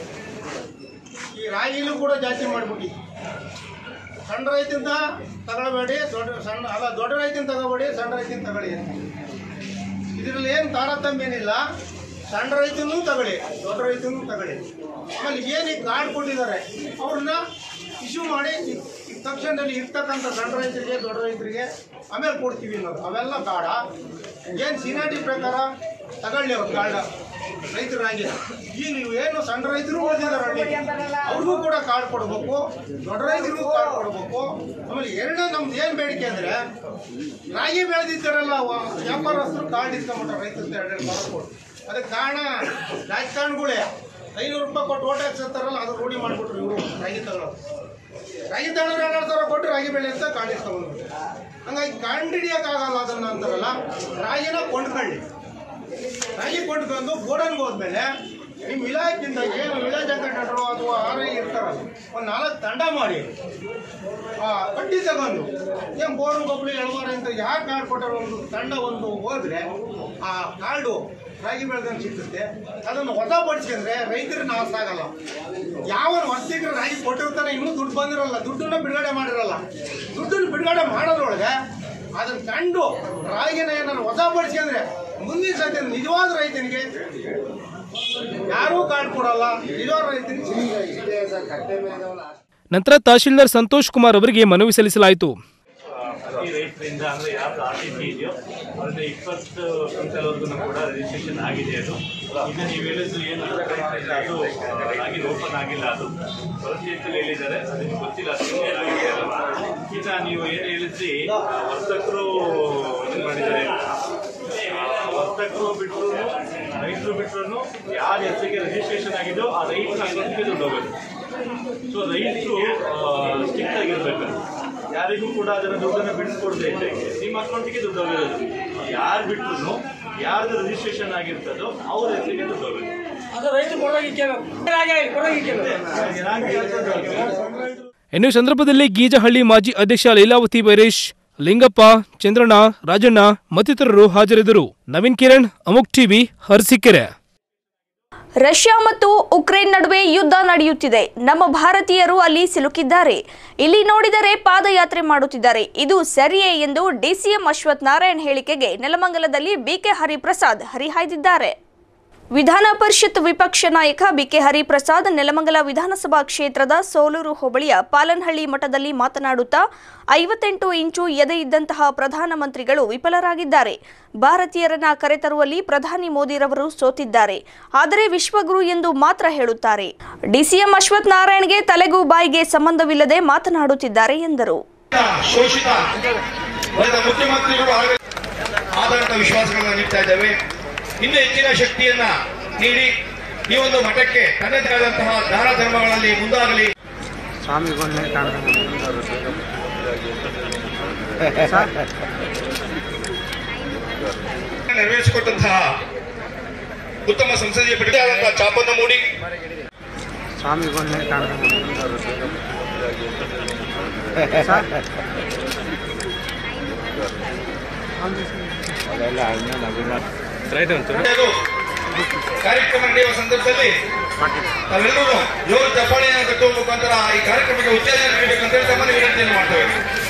ಈ ರಾಗಿಲೂ ಕೂಡ ಜಾಸ್ತಿ ಮಾಡಿಬಿಟ್ಟು ಸಣ್ಣ ರೈತಿಂದ ತಗೊಳ್ಬೇಡಿ ದೊಡ್ಡ ಸಣ್ಣ ಅಲ್ಲ ದೊಡ್ಡ ರೈತಿನ ತಗೋಬೇಡಿ ಸಣ್ಣ ರೈತಿನ ತಗೊಳ್ಳಿ ಇದರಲ್ಲಿ ಏನು ತಾರತಮ್ಯ ಏನಿಲ್ಲ ಸಣ್ಣ ರೈತನೂ ತಗೊಳ್ಳಿ ದೊಡ್ಡ ರೈತನೂ ತಗೊಳ್ಳಿ ಆಮೇಲೆ ಏನು ಈಗ ಕಾರ್ಡ್ ಕೊಟ್ಟಿದ್ದಾರೆ ಅವ್ರನ್ನ ಇಶ್ಯೂ ಮಾಡಿ ಈ- ಈ ತಕ್ಷಣದಲ್ಲಿ ಇರ್ತಕ್ಕಂಥ ಸಣ್ಣ ರೈತರಿಗೆ ದೊಡ್ಡ ರೈತರಿಗೆ ಆಮೇಲೆ ಕೊಡ್ತೀವಿ ಅನ್ನೋದು ಅವೆಲ್ಲ ಕಾಡ ಏನು ಸಿನಾಟಿ ಪ್ರಕಾರ ತಗೊಳ್ಳಿ ಅವ್ರು ಕಾರ್ಡ ರೈತರಾಗಿ ಈಗ ನೀವು ಏನು ಸಣ್ಣ ರೈತರು ಉಳಿದಿದ್ದಾರೆ ಅವ್ರಿಗೂ ಕೂಡ ಕಾರ್ಡ್ ಕೊಡಬೇಕು ದೊಡ್ಡ ರೈತರಿಗೂ ಕಾರ್ಡ್ ಕೊಡಬೇಕು ಆಮೇಲೆ ಎರಡನೇ ನಮ್ದು ಏನು ಬೇಡಿಕೆ ಅಂದರೆ ರಾಗಿ ಬೆಳೆದಿದ್ದಾರಲ್ಲ ವ- ವ್ಯಾಪಾರಸ್ಥರು ಕಾರ್ಡ್ ಇಸ್ಕೊಂಬಿಟ್ರೆ ರೈತರು ಎರಡೆರಡು ಕಾರ್ಡ್ ಕೊಡು ಅದಕ್ಕೆ ಕಾರಣ ರಾಜಕಾರಣಿಗಳೇ ಐನೂರು ರೂಪಾಯಿ ಕೊಟ್ಟು ಓಟ್ ಹಾಕ್ಸಿರ್ತಾರಲ್ಲ ಅದು ರೂಢಿ ಮಾಡಿಬಿಟ್ರು ಇವರು ರಾಗಿ ತಗೊಳ್ಳೋದು ರಾಗಿ ತಗೊಳ್ಳೋರು ಎರಡು ಸಾವಿರ ಕೊಟ್ಟು ರಾಗಿ ಬೆಳೆ ಅಂತ ಕಾರ್ಡ್ ಇಸ್ಕೊಂಡ್ಬಿಟ್ರು ಹಂಗಾಗಿ ಕಂಡು ಹಿಡಿಯೋಕ್ಕಾಗಲ್ಲ ಅದನ್ನ ಅಂತಾರಲ್ಲ ರಾಗಿನ ಕೊಂಡ್ಕೊಳ್ಳಿ ರಾಗಿ ಕೊಂಡ್ಕೊಂಡು ಗೋಡನ್ಗೆ ಹೋದ್ಮೇಲೆ ನಿಮ್ಮ ಇಲಾಖೆಯಿಂದ ಏನು ವಿಲೇಜ್ ಅಕೌಂಟೆಂಟ್ರು ಅಥವಾ ಆರ್ ಐ ಇರ್ತಾರಲ್ಲ ಒಂದು ನಾಲ್ಕು ತಂಡ ಮಾಡಿ ಆ ಕಟ್ಟಿ ತಗೊಂಡು ಏನು ಬೋರು ಗೊಬ್ಬಳಿ ಎಳವಾರ ಅಂತ ಯಾರು ಕಾರ್ಡ್ ಕೊಟ್ಟರು ಒಂದು ತಂಡ ಒಂದು ಹೋದ್ರೆ ಆ ಕಾರ್ಡು ರಾಗಿ ಬೆಳೆದಂಗೆ ಸಿಗುತ್ತೆ ಅದನ್ನು ಹೊಸಪಡಿಸ್ಕೊಂಡ್ರೆ ರೈತರಿಗೆ ನಾಶ ಆಗಲ್ಲ ಯಾವ ವರ್ಷಕ್ಕೆ ರಾಗಿ ಕೊಟ್ಟಿರ್ತಾನೆ ಇನ್ನೂ ದುಡ್ಡು ಬಂದಿರಲ್ಲ ದುಡ್ಡನ್ನ ಬಿಡುಗಡೆ ಮಾಡಿರಲ್ಲ ದುಡ್ಡನ್ನು ಬಿಡುಗಡೆ ಮಾಡೋದ್ರೊಳಗೆ ಅದನ್ನ ಕಂಡು ರಾಗಿನ ಏನಾದ್ರು ಹೊಸಪಡಿಸ್ಕೊಂಡ್ರೆ ಮುಂದಿನ ಸತಿ ನಿಜವಾದ ರೈತನಿಗೆ ಯಾರೂ ಕಾರ್ಡ್ ಕೊಡಲ್ಲ ನಿಜವಾದ ರೈತನಿಗೆ ಸಿಗುತ್ತೆ. ನಂತರ ತಹಶೀಲ್ದಾರ್ ಸಂತೋಷ್ ಕುಮಾರ್ ಅವರಿಗೆ ಮನವಿ ಸಲ್ಲಿಸಲಾಯಿತು ಪ್ರತಿ ರೈತರಿಂದ ಅಂದರೆ ಯಾವ್ದು ಆರ್ ಟಿ ಸಿ ಇದೆಯೋ ಅದರಿಂದ ಇಪ್ಪತ್ತು ಕ್ವಿಂಟಲ್ವರೆಗೂ ಕೂಡ ರಿಜಿಸ್ಟ್ರೇಷನ್ ಆಗಿದೆ ಅದು ಈಗ ನೀವು ಹೇಳಿದ್ದು ಏನು ರೈತರಿಂದ ಅದು ಆ, ಆಗಿಲ್ಲ ಓಪನ್ ಆಗಿಲ್ಲ ಅದು ಪರಿಸ್ಥಿತಿಯಲ್ಲಿ ಹೇಳಿದ್ದಾರೆ ಅದಕ್ಕೆ ಗೊತ್ತಿಲ್ಲ ಅದು ಇನ್ನೇನು ಆಗಿದೆ ಅಲ್ವಾ ಈಗ ನೀವು ಏನು ಹೇಳಿದ್ರಿ ಆ, ವರ್ತಕರು ಏನು ಮಾಡಿದ್ದಾರೆ ಆ, ವರ್ತಕರು ಬಿಟ್ಟರು ರೈತರು ಬಿಟ್ಟರು ಯಾರ ಹೆಸರಿಗೆ ರಿಜಿಸ್ಟ್ರೇಷನ್ ಆಗಿದೆಯೋ ಆ ರೈತರ ಅಕೌಂಟ್ಗೆ ದುಡ್ಡು ಹೋಗುತ್ತೆ ಸೊ ರೈತರು ಸ್ಟ್ರಿಕ್ಟ್ ಆಗಿರ್ಬೇಕು ಯಾರಿಗೂ ಕೂಡ ಅದನ್ನ ದುಡ್ಡನ್ನು ಬಿಡಿಸ್ಕೊಡ್ದೆ ಇದ್ದಂಗೆ ನಿಮ್ಮ ಅಕೌಂಟಿಗೆ ದುಡ್ಡು ಹೋಗಿರೋದು ಯಾರು ಬಿಟ್ಟರು ಯಾರ್ದು ರಿಜಿಸ್ಟ್ರೇಷನ್ ಆಗಿರ್ತದೋ ಅವ್ರ ಹೆಸರಿಗೆ ದುಡ್ಡು ಹೋಗುತ್ತೆ ಇನ್ನು ಈ ಸಂದರ್ಭದಲ್ಲಿ ಗೀಜಹಳ್ಳಿ ಮಾಜಿ ಅಧ್ಯಕ್ಷ ಲೀಲಾವತಿ ಬೈರೇಶ್ ಲಿಂಗಪ್ಪ ಚಂದ್ರಣ್ಣ ರಾಜಣ್ಣ ಮತ್ತಿತರರು ಹಾಜರಿದ್ದರು ನವೀನ್ ಕಿರಣ್ ಅಮುಕ್ ಟಿವಿ ಹರ್ಸಿಕೆರೆ ರಷ್ಯಾ ಮತ್ತು ಉಕ್ರೇನ್ ನಡುವೆ ಯುದ್ಧ ನಡೆಯುತ್ತಿದೆ ನಮ್ಮ ಭಾರತೀಯರು ಅಲ್ಲಿ ಸಿಲುಕಿದ್ದಾರೆ ಇಲ್ಲಿ ನೋಡಿದರೆ ಪಾದಯಾತ್ರೆ ಮಾಡುತ್ತಿದ್ದಾರೆ ಇದು ಸರಿಯೇ ಎಂದು ಡಿಸಿಎಂ ಅಶ್ವಥ್ ನಾರಾಯಣ್ ಹೇಳಿಕೆಗೆ ನೆಲಮಂಗಲದಲ್ಲಿ ಬಿಕೆ ಹರಿಪ್ರಸಾದ್ ಹರಿಹಾಯ್ದಿದ್ದಾರೆ ವಿಧಾನ ಪರಿಷತ್ ವಿಪಕ್ಷ ನಾಯಕ ಬಿಕೆ ಹರಿಪ್ರಸಾದ್ ನೆಲಮಂಗಲ ವಿಧಾನಸಭಾ ಕ್ಷೇತ್ರದ ಸೋಲೂರು ಹೋಬಳಿಯ ಪಾಲನಹಳ್ಳಿ ಮಠದಲ್ಲಿ ಮಾತನಾಡುತ್ತಾ ಐವತ್ತೆಂಟು ಇಂಚು ಎದೆ ಇದ್ದಂತಹ ಪ್ರಧಾನಮಂತ್ರಿಗಳು ವಿಫಲರಾಗಿದ್ದಾರೆ ಭಾರತೀಯರನ್ನ ಕರೆತರುವಲ್ಲಿ ಪ್ರಧಾನಿ ಮೋದಿರವರು ಸೋತಿದ್ದಾರೆ ಆದರೆ ವಿಶ್ವಗುರು ಎಂದು ಮಾತ್ರ ಹೇಳುತ್ತಾರೆ ಡಿಸಿಎಂ ಅಶ್ವಥ್ ನಾರಾಯಣ್ಗೆ ತಲೆಗೂ ಬಾಯಿಗೆ ಸಂಬಂಧವಿಲ್ಲದೆ ಮಾತನಾಡುತ್ತಿದ್ದಾರೆ ಎಂದರು ಶೋಷಿತ ವರ್ಗದ ಮುಖ್ಯಮಂತ್ರಿಗಳು ಆಗ- ಆಧಾರಿತ ವಿಶ್ವಾಸಗಳನ್ನ ನೀಡ್ತಾ ಇದ್ದೇವೆ ಇನ್ನೂ ಹೆಚ್ಚಿನ ಶಕ್ತಿಯನ್ನ ನೀಡಿ ಈ ಒಂದು ಮಠಕ್ಕೆ ತನ್ನದೇ ಆದಂತಹ ದಾನ ಧರ್ಮಗಳಲ್ಲಿ ಮುಂದಾಗಲಿ ನೆರವೇರಿಸಿಕೊಟ್ಟಂತಹ ಉತ್ತಮ ಸಂಸದೀಯ ಬಿಡುಗಡೆಯಾದಂತಹ ಚಾಪನ್ನು ಮೂಡಿ ಅದು ಕಾರ್ಯಕ್ರಮ ನಡೆಯುವ ಸಂದರ್ಭದಲ್ಲಿ ನಾವೆಲ್ಲರೂ ಜೋರು ಚಪ್ಪಾಳೆಯನ್ನು ಕಟ್ಟುವ ಮುಖಾಂತರ ಈ ಕಾರ್ಯಕ್ರಮಕ್ಕೆ ಉತ್ತೇಜನ ನೀಡಬೇಕಂತ ಹೇಳಿ ತಮ್ಮಲ್ಲಿ ವಿನಂತಿಯನ್ನು ಮಾಡ್ತೇವೆ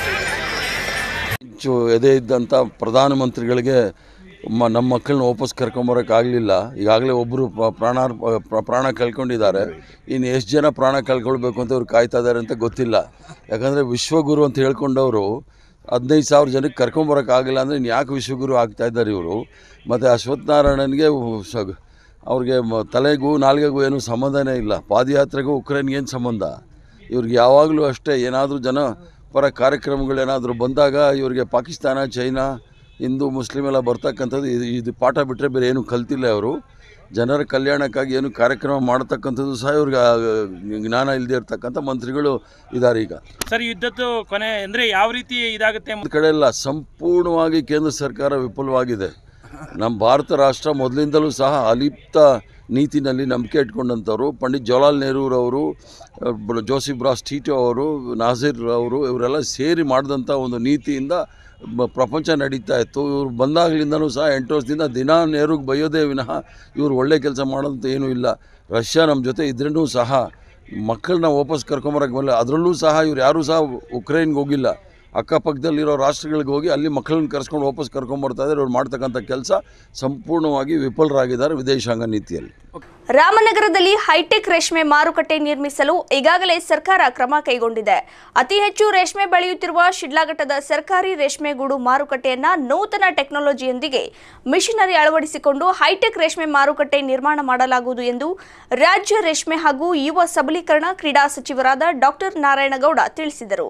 ಹೆಚ್ಚು ಎದೆ ಇದ್ದಂಥ ಪ್ರಧಾನಮಂತ್ರಿಗಳಿಗೆ ಮ ನಮ್ಮ ಮಕ್ಕಳನ್ನ ವಾಪಸ್ ಕರ್ಕೊಂಬರೋಕ್ಕಾಗಲಿಲ್ಲ ಈಗಾಗಲೇ ಒಬ್ಬರು ಪ್ರಾಣ ಪ್ರಾಣ ಕಳ್ಕೊಂಡಿದ್ದಾರೆ ಇನ್ನು ಎಷ್ಟು ಜನ ಪ್ರಾಣ ಕಳ್ಕೊಳ್ಬೇಕು ಅಂತ ಇವ್ರು ಕಾಯ್ತಾ ಇದ್ದಾರೆ ಅಂತ ಗೊತ್ತಿಲ್ಲ ಯಾಕಂದರೆ ವಿಶ್ವಗುರು ಅಂತ ಹೇಳ್ಕೊಂಡವರು ಹದಿನೈದು ಸಾವಿರ ಜನಕ್ಕೆ ಕರ್ಕೊಂಬರೋಕ್ಕಾಗಿಲ್ಲ ಅಂದರೆ ಇನ್ನು ಯಾಕೆ ವಿಶ್ವಗುರು ಆಗ್ತಾ ಇದ್ದಾರೆ ಇವರು ಮತ್ತು ಅಶ್ವತ್ಥನಾರಾಯಣನಿಗೆ ಸ ಅವ್ರಿಗೆ ಮ- ತಲೆಗೂ ನಾಲ್ಗೆಗೂ ಏನೂ ಸಂಬಂಧನೇ ಇಲ್ಲ ಪಾದಯಾತ್ರೆಗೂ ಉಕ್ರೇನ್ಗೆ ಏನು ಸಂಬಂಧ ಇವ್ರಿಗೆ ಯಾವಾಗಲೂ ಅಷ್ಟೇ ಏನಾದರೂ ಜನ ಪರ ಕಾರ್ಯಕ್ರಮಗಳೇನಾದರೂ ಬಂದಾಗ ಇವರಿಗೆ ಪಾಕಿಸ್ತಾನ ಚೈನಾ ಹಿಂದೂ ಮುಸ್ಲಿಮ್ ಎಲ್ಲ ಬರ್ತಕ್ಕಂಥದ್ದು ಇದು ಇದು ಪಾಠ ಬಿಟ್ಟರೆ ಬೇರೆ ಏನು ಕಲ್ತಿಲ್ಲ ಅವರು ಜನರ ಕಲ್ಯಾಣಕ್ಕಾಗಿ ಏನು ಕಾರ್ಯಕ್ರಮ ಮಾಡ್ತಕ್ಕಂಥದ್ದು ಸಹ ಇವ್ರಿಗೆ ಆ, ಜ್ಞಾನ ಇಲ್ಲದೆ ಇರ್ತಕ್ಕಂಥ ಮಂತ್ರಿಗಳು ಇದ್ದಾರೆ ಈಗ ಸರ್ ಯುದ್ಧದ್ದು ಕೊನೆ ಅಂದ್ರೆ ಯಾವ ರೀತಿ ಇದಾಗುತ್ತೆ ಒಂದು ಕಡೆ ಎಲ್ಲ ಸಂಪೂರ್ಣವಾಗಿ ಕೇಂದ್ರ ಸರ್ಕಾರ ವಿಫಲವಾಗಿದೆ ನಮ್ಮ ಭಾರತ ರಾಷ್ಟ್ರ ಮೊದಲಿಂದಲೂ ಸಹ ಅಲಿಪ್ತ ನೀತಿನಲ್ಲಿ ನಂಬಿಕೆ ಇಟ್ಕೊಂಡಂಥವ್ರು ಪಂಡಿತ್ ಜವಾಹರ್ಲಾಲ್ ನೆಹರೂರವರು ಬ- ಜೋಸಿಫ್ ಬ್ರಾಸ್ ಟೀಟೋ ಅವರು ನಾಜೀರ್ ಅವರು ಇವರೆಲ್ಲ ಸೇರಿ ಮಾಡಿದಂಥ ಒಂದು ನೀತಿಯಿಂದ ಬ- ಪ್ರಪಂಚ ನಡೀತಾ ಇತ್ತು ಇವ್ರು ಬಂದಾಗಲಿಂದನೂ ಸಹ ಎಂಟು ವರ್ಷದಿಂದ ದಿನ ನೆಹರೂಗೆ ಬೈಯೋದೇ ವಿನಃ ಇವ್ರು ಒಳ್ಳೆ ಕೆಲಸ ಮಾಡೋದಂತ ಏನೂ ಇಲ್ಲ ರಷ್ಯಾ ನಮ್ಮ ಜೊತೆ ಇದ್ರೂ ಸಹ ಮಕ್ಕಳನ್ನ ವಾಪಸ್ ಕರ್ಕೊಂಬರಕ್ಕೆ ಬರಲ್ಲ ಅದರಲ್ಲೂ ಸಹ ಇವ್ರು ಯಾರೂ ಸಹ ಉಕ್ರೇನ್ಗೆ ಹೋಗಿಲ್ಲ ಅಕ್ಕಪಕ್ಕದಲ್ಲಿರೋ ರಾಷ್ಟ್ರಗಳಿಗೆ ಹೋಗಿ ಅಲ್ಲಿ ಮಕ್ಕಳನ್ನ ಕರ್ಸ್ಕೊಂಡು ವಾಪಸ್ ಕರ್ಕೊಂಬರ್ತಾ ಇದ್ದಾರೆ ಇವ್ರು ಮಾಡ್ತಕ್ಕಂಥ ಕೆಲಸ ಸಂಪೂರ್ಣವಾಗಿ ವಿಫಲರಾಗಿದ್ದಾರೆ ವಿದೇಶಾಂಗ ನೀತಿಯಲ್ಲಿ ರಾಮನಗರದಲ್ಲಿ ಹೈಟೆಕ್ ರೇಷ್ಮೆ ಮಾರುಕಟ್ಟೆ ನಿರ್ಮಿಸಲು ಈಗಾಗಲೇ ಸರ್ಕಾರ ಕ್ರಮ ಕೈಗೊಂಡಿದೆ ಅತಿ ಹೆಚ್ಚು ರೇಷ್ಮೆ ಬೆಳೆಯುತ್ತಿರುವ ಶಿಡ್ಲಾಘಟ್ಟದ ಸರ್ಕಾರಿ ರೇಷ್ಮೆಗೂಡು ಮಾರುಕಟ್ಟೆಯನ್ನ ನೂತನ ಟೆಕ್ನಾಲಜಿಯೊಂದಿಗೆ ಮಿಷನರಿ ಅಳವಡಿಸಿಕೊಂಡು ಹೈಟೆಕ್ ರೇಷ್ಮೆ ಮಾರುಕಟ್ಟೆ ನಿರ್ಮಾಣ ಮಾಡಲಾಗುವುದು ಎಂದು ರಾಜ್ಯ ರೇಷ್ಮೆ ಹಾಗೂ ಯುವ ಸಬಲೀಕರಣ ಕ್ರೀಡಾ ಸಚಿವರಾದ ಡಾಕ್ಟರ್ ನಾರಾಯಣಗೌಡ ತಿಳಿಸಿದರು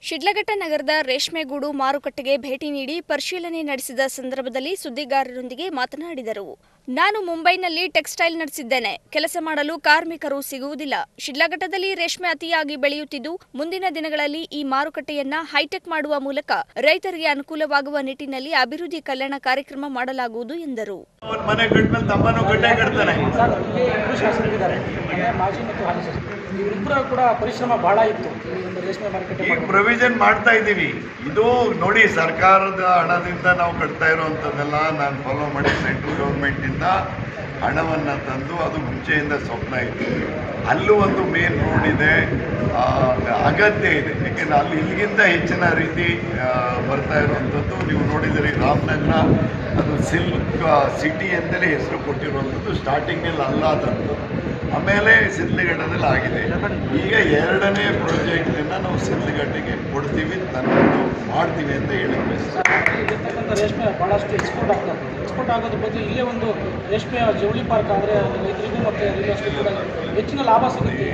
ಶಿಡ್ಲಘಟ್ಟ ನಗರದ ರೇಷ್ಮೆಗೂಡು ಮಾರುಕಟ್ಟೆಗೆ ಭೇಟಿ ನೀಡಿ ಪರಿಶೀಲನೆ ನಡೆಸಿದ ಸಂದರ್ಭದಲ್ಲಿ ಸುದ್ದಿಗಾರರೊಂದಿಗೆ ಮಾತನಾಡಿದರು ನಾನು ಮುಂಬೈನಲ್ಲಿ ಟೆಕ್ಸ್ಟೈಲ್ ನಡೆಸಿದ್ದೇನೆ ಕೆಲಸ ಮಾಡಲು ಕಾರ್ಮಿಕರು ಸಿಗುವುದಿಲ್ಲ ಶಿಡ್ಲಘಟ್ಟದಲ್ಲಿ ರೇಷ್ಮೆ ಅತಿಯಾಗಿ ಬೆಳೆಯುತ್ತಿದ್ದು ಮುಂದಿನ ದಿನಗಳಲ್ಲಿ ಈ ಮಾರುಕಟ್ಟೆಯನ್ನ ಹೈಟೆಕ್ ಮಾಡುವ ಮೂಲಕ ರೈತರಿಗೆ ಅನುಕೂಲವಾಗುವ ನಿಟ್ಟಿನಲ್ಲಿ ಅಭಿವೃದ್ಧಿ ಕಲ್ಯಾಣ ಕಾರ್ಯಕ್ರಮ ಮಾಡಲಾಗುವುದು ಎಂದರು ಅವನ ಮನೆ ಕಟ್ಮೇಲೆ ತಮ್ಮನು ಗಡ್ಡೆ ಕಟ್ತಾನೆ ಸರ್ ಇಲ್ಲಿ ಇಬ್ಬರು ಶಾಸಕರಿದ್ದಾರೆ ಅಂದರೆ ಮಾಜಿ ಮತ್ತು ಹಾಲಿ ಶಾಸಕರು ಇವರಿಬ್ಬರ ಕೂಡ ಪರಿಶ್ರಮ ಬಹಳ ಇತ್ತು ಈ ಒಂದು ರೇಷ್ಮೆ ಮಾರುಕಟ್ಟೆ ಈಗ ಪ್ರೊವಿಷನ್ ಮಾಡ್ತಾ ಇದ್ದೀವಿ ಇದು ನೋಡಿ ಸರ್ಕಾರದ ಹಣದಿಂದ ನಾವು ಕಟ್ತಾ ಇರುವಂಥದ್ದೆಲ್ಲ ನಾನು ಫಾಲೋ ಮಾಡಿ ಸೆಂಟ್ರಲ್ ಗೌರ್ಮೆಂಟಿಂದ ಹಣವನ್ನು ತಂದು ಅದು ಮುಂಚೆಯಿಂದ ಸ್ವಪ್ನ ಇತ್ತು ಅಲ್ಲೂ ಒಂದು ಮೇನ್ ರೋಡ್ ಇದೆ ಆ, ಅಗತ್ಯ ಇದೆ ಯಾಕೆಂದ್ರೆ ಅಲ್ಲಿ ಇಲ್ಲಿಗಿಂತ ಹೆಚ್ಚಿನ ರೀತಿ ಆ, ಬರ್ತಾ ಇರುವಂಥದ್ದು ನೀವು ನೋಡಿದಿರಿ ರಾಮನಗರ ಅದು ಸಿಲ್ಕ್ ಸಿಟಿ ಅಂತಲೇ ಹೆಸರು ಕೊಟ್ಟಿರುವಂಥದ್ದು ಸ್ಟಾರ್ಟಿಂಗಲ್ಲಿ ಅಲ್ಲ ತಂದು ಆಮೇಲೆ ಸಿದ್ಲಘಟ್ಟದಲ್ಲಿ ಆಗಿದೆ ಈಗ ಎರಡನೇ ಪ್ರಾಜೆಕ್ಟನ್ನು ನಾವು ಸಿದ್ಲಘಟ್ಟಗೆ ಕೊಡ್ತೀವಿ ತಂದು ಮಾಡ್ತೀವಿ ಅಂತ ಹೇಳಿ ಇರ್ತಕ್ಕಂಥ ರೇಷ್ಮೆ ಭಾಳಷ್ಟು ಎಕ್ಸ್ಪೋರ್ಟ್ ಆಗ್ತಾ ಇದೆ ಎಕ್ಸ್ಪೋರ್ಟ್ ಆಗೋದ್ರ ಬಗ್ಗೆ ಇಲ್ಲೇ ಒಂದು ರೇಷ್ಮೆ ಜವಳಿ ಪಾರ್ಕ್ ಆದರೆ ರೈತರಿಗೂ ಮತ್ತು ರಿಯಲ್ ಕೂಡ ಹೆಚ್ಚಿನ ಲಾಭ ಸಿಗುತ್ತೆ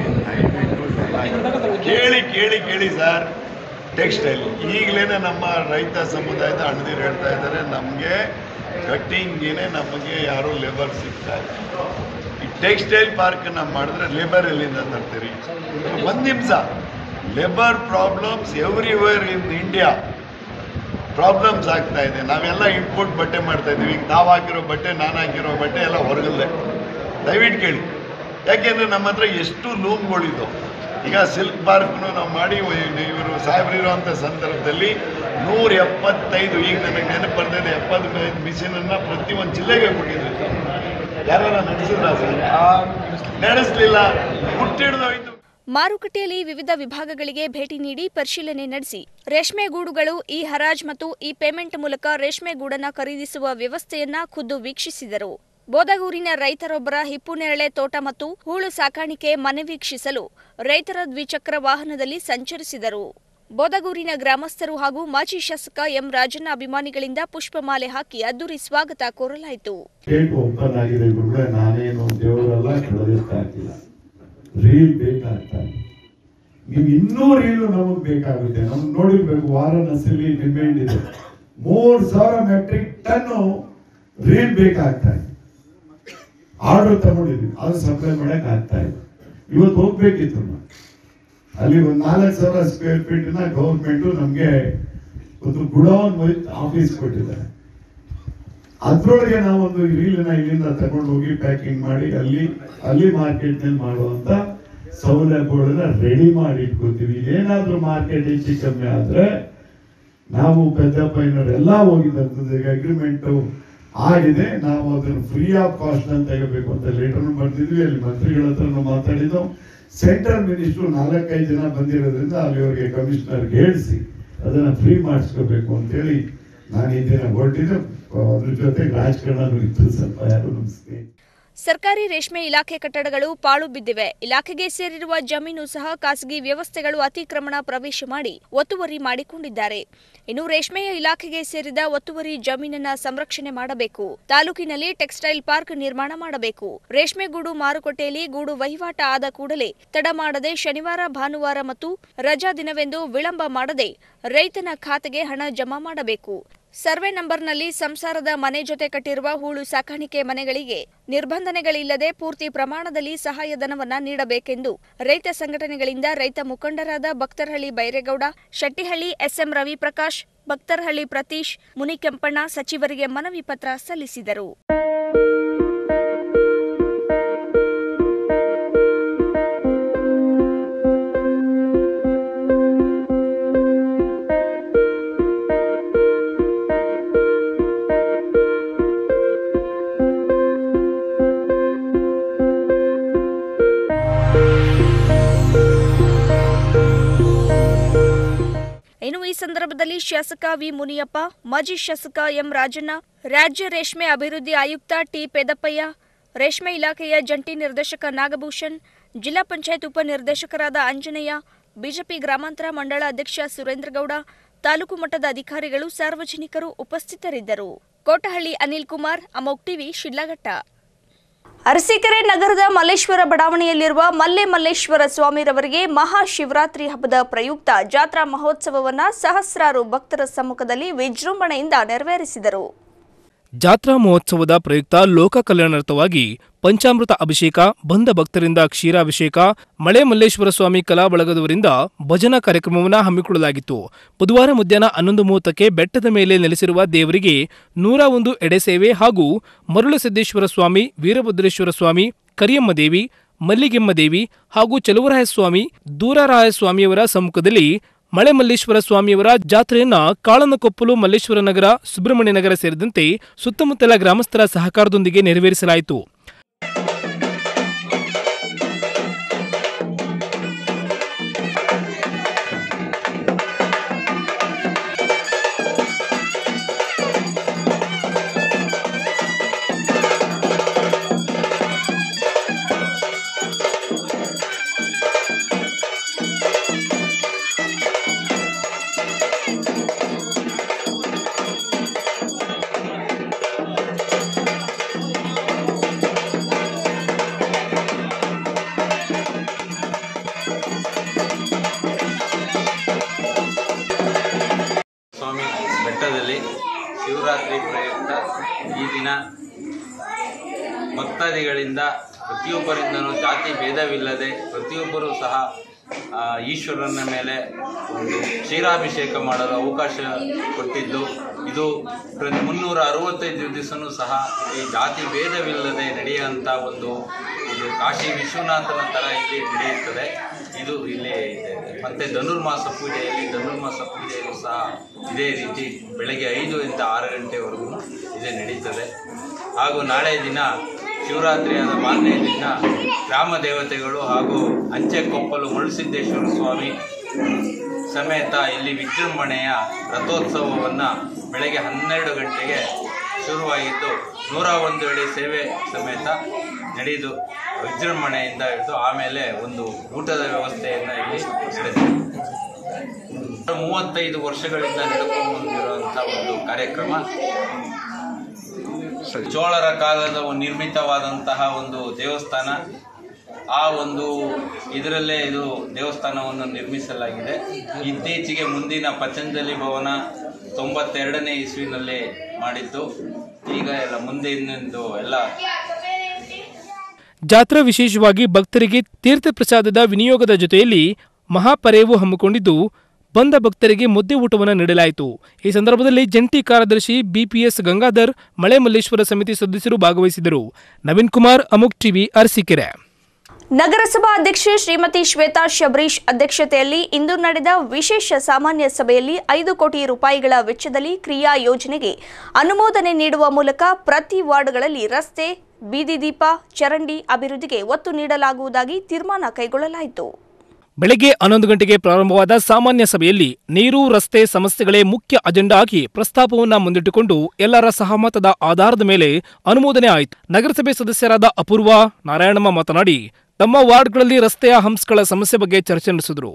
ಕೇಳಿ ಕೇಳಿ ಕೇಳಿ ಸರ್ ಟೆಕ್ಸ್ಟೈಲ್ ಈಗಲೇ ನಮ್ಮ ರೈತ ಸಮುದಾಯದ ಅಣ್ಣದಿರು ಹೇಳ್ತಾ ಇದ್ದಾರೆ ನಮಗೆ ಕಟ್ಟಿಂಗಿನೇ ನಮಗೆ ಯಾರೂ ಲೇಬರ್ ಸಿಗ್ತಾ ಇಲ್ಲ ಈ ಟೆಕ್ಸ್ಟೈಲ್ ಪಾರ್ಕನ್ನ ಮಾಡಿದ್ರೆ ಲೇಬರ್ ಎಲ್ಲಿಂದ ತರ್ತೀರಿ ಒಂದು ನಿಮಿಷ labour problems everywhere in India problems ಆಗ್ತಾ ಇದೆ ನಾವೆಲ್ಲ ಇಂಪೋರ್ಟ್ ಬಟ್ಟೆ ಮಾಡ್ತಾ ಇದ್ದೀವಿ ಈಗ ನಾವು ಹಾಕಿರೋ ಬಟ್ಟೆ ನಾನು ಹಾಕಿರೋ ಬಟ್ಟೆ ಎಲ್ಲ ಹೊರಗಲ್ದೆ ದಯವಿಟ್ಟು ಕೇಳಿ ಯಾಕೆಂದರೆ ನಮ್ಮ ಹತ್ರ ಎಷ್ಟು ಲೂಮ್ಗಳಿದ್ದು ಈಗ ಸಿಲ್ಕ್ ಪಾರ್ಕ್ನು ನಾವು ಮಾಡಿ ಇವರು ಸಾಹೇಬ್ರಿರುವಂಥ ಸಂದರ್ಭದಲ್ಲಿ ನೂರ ಎಪ್ಪತ್ತೈದು ಈಗ ನನಗೆ ನೆನಪು ಬರ್ತಿದೆ ಎಪ್ಪತ್ತೈದು ಮಿಷಿನನ್ನು ಪ್ರತಿ ಒಂದು ಜಿಲ್ಲೆಗೆ ಕೊಟ್ಟಿದ್ರು ಯಾರು ನಡೆಸಿದ್ರ ಸರ್ ನಡೆಸಲಿಲ್ಲ ಹುಟ್ಟಿಡ್ದೋಯ್ತು ಮಾರುಕಟ್ಟೆಯಲ್ಲಿ ವಿವಿಧ ವಿಭಾಗಗಳಿಗೆ ಭೇಟಿ ನೀಡಿ ಪರಿಶೀಲನೆ ನಡೆಸಿ ರೇಷ್ಮೆ ಗೂಡುಗಳು ಈ ಹರಾಜ್ ಮತ್ತು ಈ ಪೇಮೆಂಟ್ ಮೂಲಕ ರೇಷ್ಮೆ ಗೂಡನ್ನ ಖರೀದಿಸುವ ವ್ಯವಸ್ಥೆಯನ್ನ ಖುದ್ದು ವೀಕ್ಷಿಸಿದರು ಬೋದಗೂರಿನ ರೈತರೊಬ್ಬರ ಹಿಪ್ಪುನೇರಳೆ ತೋಟ ಮತ್ತು ಹೂಳು ಸಾಕಾಣಿಕೆ ಮನೆ ವೀಕ್ಷಿಸಲು ರೈತರ ದ್ವಿಚಕ್ರ ವಾಹನದಲ್ಲಿ ಸಂಚರಿಸಿದರು ಬೋದಗೂರಿನ ಗ್ರಾಮಸ್ಥರು ಹಾಗೂ ಮಾಜಿ ಶಾಸಕ ಎಂ ರಾಜಣ್ಣ ಅಭಿಮಾನಿಗಳಿಂದ ಪುಷ್ಪಮಾಲೆ ಹಾಕಿ ಅದ್ದೂರಿ ಸ್ವಾಗತ ಕೋರಲಾಯಿತು ಗೇಟ್ ಓಪನ್ ಆಗಿದೆ ಬಿಟ್ರೆ ನಾನೇನು ದೇವರೆಲ್ಲ ಕೆಳದಿರ್ತಾಗಿಲ್ಲ ರೀಲ್ ಬೇಕಾಗ್ತಾ ಇದೆ ನೀವು ಇನ್ನೂ ರೀಲು ನಮಗೆ ಬೇಕಾಗುತ್ತೆ ನಮ್ಗೆ ನೋಡಿರ್ಬೇಕು ವಾರಣಾಸಿಯಲ್ಲಿ ಡಿಮ್ಯಾಂಡ್ ಇದೆ ಮೂರ್ ಸಾವಿರ ಮೆಟ್ರಿಕ್ ಟನ್ನು ರೀಲ್ ಬೇಕಾಗ್ತಾ ಇದೆ ಆರ್ಡರ್ ತಗೊಂಡಿದ್ವಿ ಅದು ಸಪ್ಲೈ ಮಾಡಕ್ ಆಗ್ತಾ ಇದೆ ಇವತ್ತು ಹೋಗ್ಬೇಕಿತ್ತು ನಾವು. ಅಲ್ಲಿ ಒಂದು ನಾಲ್ಕು ಸಾವಿರ ಸ್ಕ್ವೇರ್ ಫೀಟ್ ನ ಗೌರ್ಮೆಂಟ್ ನಮ್ಗೆ ಒಂದು ಗುಡೌನ್ ಆಫೀಸ್ ಕೊಟ್ಟಿದ್ದಾರೆ ಅದ್ರೊಳಗೆ ನಾವೊಂದು ರೀಲನ್ನ ಇಲ್ಲಿಂದ ತಗೊಂಡು ಹೋಗಿ ಪ್ಯಾಕಿಂಗ್ ಮಾಡಿ ಅಲ್ಲಿ ಅಲ್ಲಿ ಮಾರ್ಕೆಟ್ ನಲ್ಲಿ ಮಾಡುವಂತ ಸೌಲಭ್ಯಗಳನ್ನ ರೆಡಿ ಮಾಡಿ ಇಟ್ಕೋತೀವಿ ಏನಾದ್ರೂ ಮಾರ್ಕೆಟ್ ಹೆಚ್ಚು ಕಮ್ಮಿ ಆದ್ರೆ ನಾವು ಪೆದ್ದಪ್ಪಯ್ಯನವರೆಲ್ಲ ಹೋಗಿದ್ದಂಥದ್ದು ಅಗ್ರಿಮೆಂಟ್ ಆಗಿದೆ ನಾವು ಅದನ್ನು ಫ್ರೀ ಆಫ್ ಕಾಸ್ಟ್ ಅಂತ ತೆಗಬೇಕು ಅಂತ ಲೆಟರ್ ಬರ್ತಿದ್ವಿ ಅಲ್ಲಿ ಮಂತ್ರಿಗಳ ಹತ್ರ ಮಾತಾಡಿದ್ದು ಸೆಂಟ್ರಲ್ ಮಿನಿಸ್ಟ್ರು ನಾಲ್ಕೈದು ಜನ ಬಂದಿರೋದ್ರಿಂದ ಅಲ್ಲಿ ಅವರಿಗೆ ಕಮಿಷನರ್ಗೆ ಹೇಳಿಸಿ ಅದನ್ನ ಫ್ರೀ ಮಾಡಿಸ್ಕೋಬೇಕು ಅಂತೇಳಿ ನಾನು ಈ ದಿನ ಹೊರಟಿದ್ದೆ ಅದ್ರ ಜೊತೆಗೆ ರಾಜಕಾರಣನೂ ಇತ್ತು ಸ್ವಲ್ಪ ಯಾರು ನಮ್ಮ ಸ್ನೇಹಿತರು ಸರ್ಕಾರಿ ರೇಷ್ಮೆ ಇಲಾಖೆ ಕಟ್ಟಡಗಳು ಪಾಳು ಬಿದ್ದಿವೆ ಇಲಾಖೆಗೆ ಸೇರಿರುವ ಜಮೀನು ಸಹ ಖಾಸಗಿ ವ್ಯವಸ್ಥೆಗಳು ಅತಿಕ್ರಮಣ ಪ್ರವೇಶ ಮಾಡಿ ಒತ್ತುವರಿ ಮಾಡಿಕೊಂಡಿದ್ದಾರೆ ಇನ್ನು ರೇಷ್ಮೆಯ ಇಲಾಖೆಗೆ ಸೇರಿದ ಒತ್ತುವರಿ ಜಮೀನನ್ನ ಸಂರಕ್ಷಣೆ ಮಾಡಬೇಕು ತಾಲೂಕಿನಲ್ಲಿ ಟೆಕ್ಸ್ಟೈಲ್ ಪಾರ್ಕ್ ನಿರ್ಮಾಣ ಮಾಡಬೇಕು ರೇಷ್ಮೆ ಗೂಡು ಮಾರುಕಟ್ಟೆಯಲ್ಲಿ ಗೂಡು ವಹಿವಾಟ ಆದ ಕೂಡಲೇ ತಡ ಮಾಡದೆ ಶನಿವಾರ ಭಾನುವಾರ ಮತ್ತು ರಜಾ ದಿನವೆಂದು ವಿಳಂಬ ಮಾಡದೆ ರೈತನ ಖಾತೆಗೆ ಹಣ ಜಮಾ ಮಾಡಬೇಕು ಸರ್ವೆ ನಂಬರ್ನಲ್ಲಿ ಸಂಸಾರದ ಮನೆ ಜೊತೆ ಕಟ್ಟಿರುವ ಹೂಳು ಸಾಕಾಣಿಕೆ ಮನೆಗಳಿಗೆ ನಿರ್ಬಂಧನೆಗಳಿಲ್ಲದೆ ಪೂರ್ತಿ ಪ್ರಮಾಣದಲ್ಲಿ ಸಹಾಯಧನವನ್ನ ನೀಡಬೇಕೆಂದು ರೈತ ಸಂಘಟನೆಗಳಿಂದ ರೈತ ಮುಖಂಡರಾದ ಭಕ್ತರಹಳ್ಳಿ ಬೈರೇಗೌಡ ಶೆಟ್ಟಿಹಳ್ಳಿ ಎಸ್ಎಂ ರವಿಪ್ರಕಾಶ್ ಭಕ್ತರಹಳ್ಳಿ ಪ್ರತೀಶ್ ಮುನಿಕೆಂಪಣ್ಣ ಸಚಿವರಿಗೆ ಮನವಿ ಪತ್ರ ಸಲ್ಲಿಸಿದರು ಇನ್ನು ಈ ಸಂದರ್ಭದಲ್ಲಿ ಶಾಸಕ ವಿ ಮುನಿಯಪ್ಪ ಮಾಜಿ ಶಾಸಕ ಎಂ ರಾಜಣ್ಣ ರಾಜ್ಯ ರೇಷ್ಮೆ ಅಭಿವೃದ್ಧಿ ಆಯುಕ್ತ ಟಿ ಪೆದಪ್ಪಯ್ಯ ರೇಷ್ಮೆ ಇಲಾಖೆಯ ಜಂಟಿ ನಿರ್ದೇಶಕ ನಾಗಭೂಷಣ್ ಜಿಲ್ಲಾ ಪಂಚಾಯತ್ ಉಪನಿರ್ದೇಶಕರಾದ ಆಂಜನೇಯ ಬಿಜೆಪಿ ಗ್ರಾಮಾಂತರ ಮಂಡಳ ಅಧ್ಯಕ್ಷ ಸುರೇಂದ್ರಗೌಡ ತಾಲೂಕು ಮಟ್ಟದ ಅಧಿಕಾರಿಗಳು ಸಾರ್ವಜನಿಕರು ಉಪಸ್ಥಿತರಿದ್ದರು ಕೋಟಹಳ್ಳಿ ಅನಿಲ್ ಕುಮಾರ್ ಅಮೋಕ್ ಟಿವಿ ಶಿಡ್ಲಘಟ್ಟ ಅರಸೀಕೆರೆ ನಗರದ ಮಲ್ಲೇಶ್ವರ ಬಡಾವಣೆಯಲ್ಲಿರುವ ಮಲ್ಲೆ ಮಲ್ಲೇಶ್ವರ ಸ್ವಾಮಿರವರಿಗೆ ಮಹಾಶಿವರಾತ್ರಿ ಹಬ್ಬದ ಪ್ರಯುಕ್ತ ಜಾತ್ರಾ ಮಹೋತ್ಸವವನ್ನು ಸಹಸ್ರಾರು ಭಕ್ತರ ಸಮ್ಮುಖದಲ್ಲಿ ವಿಜೃಂಭಣೆಯಿಂದ ನೆರವೇರಿಸಿದರು ಜಾತ್ರಾ ಮಹೋತ್ಸವದ ಪ್ರಯುಕ್ತ ಲೋಕ ಕಲ್ಯಾಣಾರ್ಥವಾಗಿ ಪಂಚಾಮೃತ ಅಭಿಷೇಕ ಬಂದ ಭಕ್ತರಿಂದ ಕ್ಷೀರಾಭಿಷೇಕ ಮಳೆ ಮಲ್ಲೇಶ್ವರ ಸ್ವಾಮಿ ಕಲಾ ಬಳಗದವರಿಂದ ಭಜನಾ ಕಾರ್ಯಕ್ರಮವನ್ನು ಹಮ್ಮಿಕೊಳ್ಳಲಾಗಿತ್ತು ಬುಧವಾರ ಮಧ್ಯಾಹ್ನ ಹನ್ನೊಂದು ಮೂವತ್ತಕ್ಕೆ ಬೆಟ್ಟದ ಮೇಲೆ ನೆಲೆಸಿರುವ ದೇವರಿಗೆ ನೂರ ಒಂದು ಎಡೆಸೇವೆ ಹಾಗೂ ಮರುಳಸಿದ್ದೇಶ್ವರ ಸ್ವಾಮಿ ವೀರಭದ್ರೇಶ್ವರ ಸ್ವಾಮಿ ಕರಿಯಮ್ಮ ದೇವಿ ಮಲ್ಲಿಗೆಮ್ಮ ದೇವಿ ಹಾಗೂ ಚಲುವರಾಯ ಸ್ವಾಮಿ ದೂರರಾಯ ಸ್ವಾಮಿಯವರ ಸಮ್ಮುಖದಲ್ಲಿ ಮಳೆ ಮಲ್ಲೇಶ್ವರ ಸ್ವಾಮಿಯವರ ಜಾತ್ರೆಯನ್ನ ಕಾಳನಕೊಪ್ಪಲು ಮಲ್ಲೇಶ್ವರ ನಗರ ಸುಬ್ರಹ್ಮಣ್ಯ ನಗರ ಸೇರಿದಂತೆ ಸುತ್ತಮುತ್ತಲ ಗ್ರಾಮಸ್ಥರ ಸಹಕಾರದೊಂದಿಗೆ ನೆರವೇರಿಸಲಾಯಿತು ಸ್ವಾಮಿ ಬೆಟ್ಟದಲ್ಲಿ ಶಿವರಾತ್ರಿ ಪ್ರಯುಕ್ತ ಈ ದಿನ ಭಕ್ತಾದಿಗಳಿಂದ ಪ್ರತಿಯೊಬ್ಬರಿಂದನೂ ಜಾತಿ ಭೇದವಿಲ್ಲದೆ ಪ್ರತಿಯೊಬ್ಬರೂ ಸಹ ಆ, ಈಶ್ವರನ ಮೇಲೆ ಒಂದು ಕ್ಷೀರಾಭಿಷೇಕ ಮಾಡಲು ಅವಕಾಶ ಕೊಟ್ಟಿದ್ದು ಇದು ಪ್ರ- ಮುನ್ನೂರ ಅರವತ್ತೈದು ದಿವಸನೂ ಸಹ ಈ ಜಾತಿ ಭೇದವಿಲ್ಲದೆ ನಡೆಯುವಂಥ ಒಂದು ಇದು ಕಾಶಿ ವಿಶ್ವನಾಥನ ಥರ ಇಲ್ಲಿ ನಡೆಯುತ್ತದೆ ಇದು ಇಲ್ಲಿ ಮತ್ತೆ ಧನುರ್ಮಾಸ ಪೂಜೆಯಲ್ಲಿ ಧನುರ್ಮಾಸ ಪೂಜೆಯಲ್ಲೂ ಸಹ ಇದೇ ರೀತಿ ಬೆಳಗ್ಗೆ ಐದರಿಂದ ಆರು ಗಂಟೆವರೆಗೂ ಇದೇ ನಡೀತದೆ ಹಾಗೂ ನಾಳೆ ದಿನ ಶಿವರಾತ್ರಿಯಾದ ಮಾರನೇ ದಿನ ಗ್ರಾಮ ದೇವತೆಗಳು ಹಾಗೂ ಅಂಚೆಕೊಪ್ಪಲು ಮುಳುಸಿದ್ದೇಶ್ವರ ಸ್ವಾಮಿ ಸಮೇತ ಇಲ್ಲಿ ವಿಜೃಂಭಣೆಯ ರಥೋತ್ಸವವನ್ನು ಬೆಳಗ್ಗೆ ಹನ್ನೆರಡು ಗಂಟೆಗೆ ಶುರುವಾಗಿದ್ದು ನೂರ ಒಂದು ಎಡೆ ಸೇವೆ ಸಮೇತ ನಡೆದು ವಿಜೃಂಭಣೆಯಿಂದ ಹಿಡಿದು ಆಮೇಲೆ ಒಂದು ಊಟದ ವ್ಯವಸ್ಥೆಯನ್ನು ಇಲ್ಲಿ ನಡೆಸಿದೆ ಮೂವತ್ತೈದು ವರ್ಷಗಳಿಂದ ನಡ್ಕೊಂಡು ಬಂದಿರುವಂಥ ಒಂದು ಕಾರ್ಯಕ್ರಮ ಚೋಳರ ಕಾಲದ ಒಂದು ನಿರ್ಮಿತವಾದಂತಹ ಒಂದು ದೇವಸ್ಥಾನ ಆ ಒಂದು ಇದರಲ್ಲೇ ಇದು ದೇವಸ್ಥಾನವನ್ನು ನಿರ್ಮಿಸಲಾಗಿದೆ ಇತ್ತೀಚೆಗೆ ಮುಂದಿನ ಪತಂಜಲಿ ಭವನ ತೊಂಬತ್ತೆರಡನೇ ಇಸ್ವಿನಲ್ಲಿ ಮಾಡಿದ್ದು ಈಗ ಎಲ್ಲ ಮುಂದೆ ಇನ್ನೊಂದು ಎಲ್ಲ ಜಾತ್ರಾ ವಿಶೇಷವಾಗಿ ಭಕ್ತರಿಗೆ ತೀರ್ಥ ಪ್ರಸಾದದ ವಿನಿಯೋಗದ ಜೊತೆಯಲ್ಲಿ ಮಹಾಪರೇವು ಹಮ್ಮಿಕೊಂಡಿದ್ದು ಬಂದ ಭಕ್ತರಿಗೆ ಮುದ್ದೆ ಊಟವನ್ನು ನೀಡಲಾಯಿತು ಈ ಸಂದರ್ಭದಲ್ಲಿ ಜಂಟಿ ಕಾರ್ಯದರ್ಶಿ ಬಿಪಿಎಸ್ ಗಂಗಾಧರ್ ಮಳೆ ಮಲ್ಲೇಶ್ವರ ಸಮಿತಿ ಸದಸ್ಯರು ಭಾಗವಹಿಸಿದರು ನವೀನ್ ಕುಮಾರ್ ಅಮುಕ್ ಟಿವಿ ಅರಸೀಕೆರೆ ನಗರಸಭಾ ಅಧ್ಯಕ್ಷೆ ಶ್ರೀಮತಿ ಶ್ವೇತಾ ಶಬರೀಶ್ ಅಧ್ಯಕ್ಷತೆಯಲ್ಲಿ ಇಂದು ನಡೆದ ವಿಶೇಷ ಸಾಮಾನ್ಯ ಸಭೆಯಲ್ಲಿ ಐದು ಕೋಟಿ ರೂಪಾಯಿಗಳ ವೆಚ್ಚದಲ್ಲಿ ಕ್ರಿಯಾ ಯೋಜನೆಗೆ ಅನುಮೋದನೆ ನೀಡುವ ಮೂಲಕ ಪ್ರತಿ ವಾರ್ಡ್ಗಳಲ್ಲಿ ರಸ್ತೆ ಬೀದಿ ದೀಪ ಚರಂಡಿ ಅಭಿವೃದ್ಧಿಗೆ ಒತ್ತು ನೀಡಲಾಗುವುದಾಗಿ ತೀರ್ಮಾನ ಕೈಗೊಳ್ಳಲಾಯಿತು ಬೆಳಗ್ಗೆ ಹನ್ನೊಂದು ಗಂಟೆಗೆ ಪ್ರಾರಂಭವಾದ ಸಾಮಾನ್ಯ ಸಭೆಯಲ್ಲಿ ನೀರು ರಸ್ತೆ ಸಮಸ್ಯೆಗಳೇ ಮುಖ್ಯ ಅಜೆಂಡಾ ಆಗಿ ಪ್ರಸ್ತಾಪವನ್ನ ಮುಂದಿಟ್ಟುಕೊಂಡು ಎಲ್ಲರ ಸಹಮತದ ಆಧಾರದ ಮೇಲೆ ಅನುಮೋದನೆ ಆಯಿತು ನಗರಸಭೆ ಸದಸ್ಯರಾದ ಅಪೂರ್ವ ನಾರಾಯಣಮ್ಮ ಮಾತನಾಡಿ ತಮ್ಮ ವಾರ್ಡ್ಗಳಲ್ಲಿ ರಸ್ತೆಯ ಹಂಸ್ಗಳ ಸಮಸ್ಯೆ ಬಗ್ಗೆ ಚರ್ಚೆ ನಡೆಸಿದರು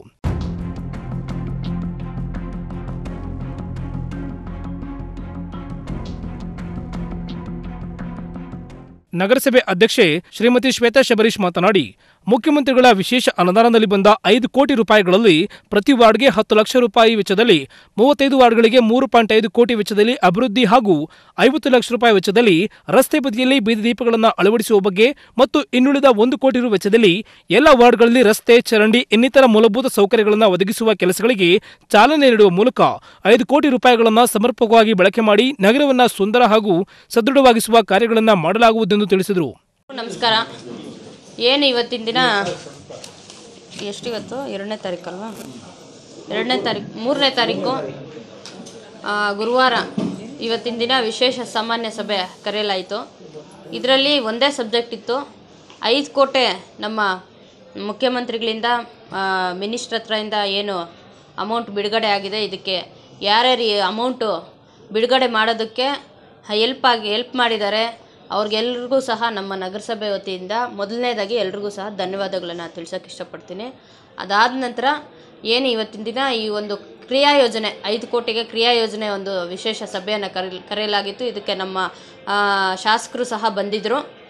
ನಗರಸಭೆ ಅಧ್ಯಕ್ಷೆ ಶ್ರೀಮತಿ ಶ್ವೇತಾ ಶಬರೀಶ್ ಮಾತನಾಡಿ ಮುಖ್ಯಮಂತ್ರಿಗಳ ವಿಶೇಷ ಅನುದಾನದಲ್ಲಿ ಬಂದ ಐದು ಕೋಟಿ ರೂಪಾಯಿಗಳಲ್ಲಿ ಪ್ರತಿ ವಾರ್ಡ್ಗೆ ಹತ್ತು ಲಕ್ಷ ರೂಪಾಯಿ ವೆಚ್ಚದಲ್ಲಿ ಮೂವತ್ತೈದು ವಾರ್ಡ್ಗಳಿಗೆ ಮೂರು ಪಾಯಿಂಟ್ ಐದು ಕೋಟಿ ವೆಚ್ಚದಲ್ಲಿ ಅಭಿವೃದ್ಧಿ ಹಾಗೂ ಐವತ್ತು ಲಕ್ಷ ರೂಪಾಯಿ ವೆಚ್ಚದಲ್ಲಿ ರಸ್ತೆ ಬದಿಯಲ್ಲಿ ಬೀದಿ ದೀಪಗಳನ್ನು ಅಳವಡಿಸುವ ಬಗ್ಗೆ ಮತ್ತು ಇನ್ನುಳಿದ ಒಂದು ಕೋಟಿ ರು ವೆಚ್ಚದಲ್ಲಿ ಎಲ್ಲ ವಾರ್ಡ್ಗಳಲ್ಲಿ ರಸ್ತೆ ಚರಂಡಿ ಇನ್ನಿತರ ಮೂಲಭೂತ ಸೌಕರ್ಯಗಳನ್ನು ಒದಗಿಸುವ ಕೆಲಸಗಳಿಗೆ ಚಾಲನೆ ನೀಡುವ ಮೂಲಕ ಐದು ಕೋಟಿ ರೂಪಾಯಿಗಳನ್ನು ಸಮರ್ಪಕವಾಗಿ ಬಳಕೆ ಮಾಡಿ ನಗರವನ್ನು ಸುಂದರ ಹಾಗೂ ಸದೃಢವಾಗಿಸುವ ಕಾರ್ಯಗಳನ್ನು ಮಾಡಲಾಗುವುದೆಂದು ತಿಳಿಸಿದರು ನಮಸ್ಕಾರ ಏನು ಇವತ್ತಿನ ದಿನ ಎಷ್ಟು ಇವತ್ತು ಎರಡನೇ ತಾರೀಕಲ್ವಾ ಎರಡನೇ ತಾರೀಕು ಮೂರನೇ ತಾರೀಕು ಆ, ಗುರುವಾರ ಇವತ್ತಿನ ದಿನ ವಿಶೇಷ ಸಾಮಾನ್ಯ ಸಭೆ ಕರೆಯಲಾಯಿತು ಇದರಲ್ಲಿ ಒಂದೇ ಸಬ್ಜೆಕ್ಟ್ ಇತ್ತು ಐದು ಕೋಟೆ ನಮ್ಮ ಮುಖ್ಯಮಂತ್ರಿಗಳಿಂದ ಮಿನಿಸ್ಟ್ರ್ ಹತ್ರದಿಂದ ಏನು ಅಮೌಂಟ್ ಬಿಡುಗಡೆ ಆಗಿದೆ ಇದಕ್ಕೆ ಯಾರ್ಯಾರು ಈ ಅಮೌಂಟು ಬಿಡುಗಡೆ ಮಾಡೋದಕ್ಕೆ ಹೆಲ್ಪ್ ಆಗಿ ಹೆಲ್ಪ್ ಮಾಡಿದ್ದಾರೆ ಅವ್ರಿಗೆಲ್ರಿಗೂ ಸಹ ನಮ್ಮ ನಗರಸಭೆ ವತಿಯಿಂದ ಮೊದಲನೇದಾಗಿ ಎಲ್ರಿಗೂ ಸಹ ಧನ್ಯವಾದಗಳನ್ನು ತಿಳಿಸೋಕೆ ಇಷ್ಟಪಡ್ತೀನಿ ಅದಾದ ನಂತರ ಏನು ಇವತ್ತಿನ ದಿನ ಈ ಒಂದು ಕ್ರಿಯಾ ಯೋಜನೆ ಐದು ಕೋಟಿಗೆ ಕ್ರಿಯಾ ಯೋಜನೆ ಒಂದು ವಿಶೇಷ ಸಭೆಯನ್ನು ಕರೆ ಕರೆಯಲಾಗಿತ್ತು ಇದಕ್ಕೆ ನಮ್ಮ ಆ, ಶಾಸಕರು ಸಹ ಬಂದಿದ್ದರು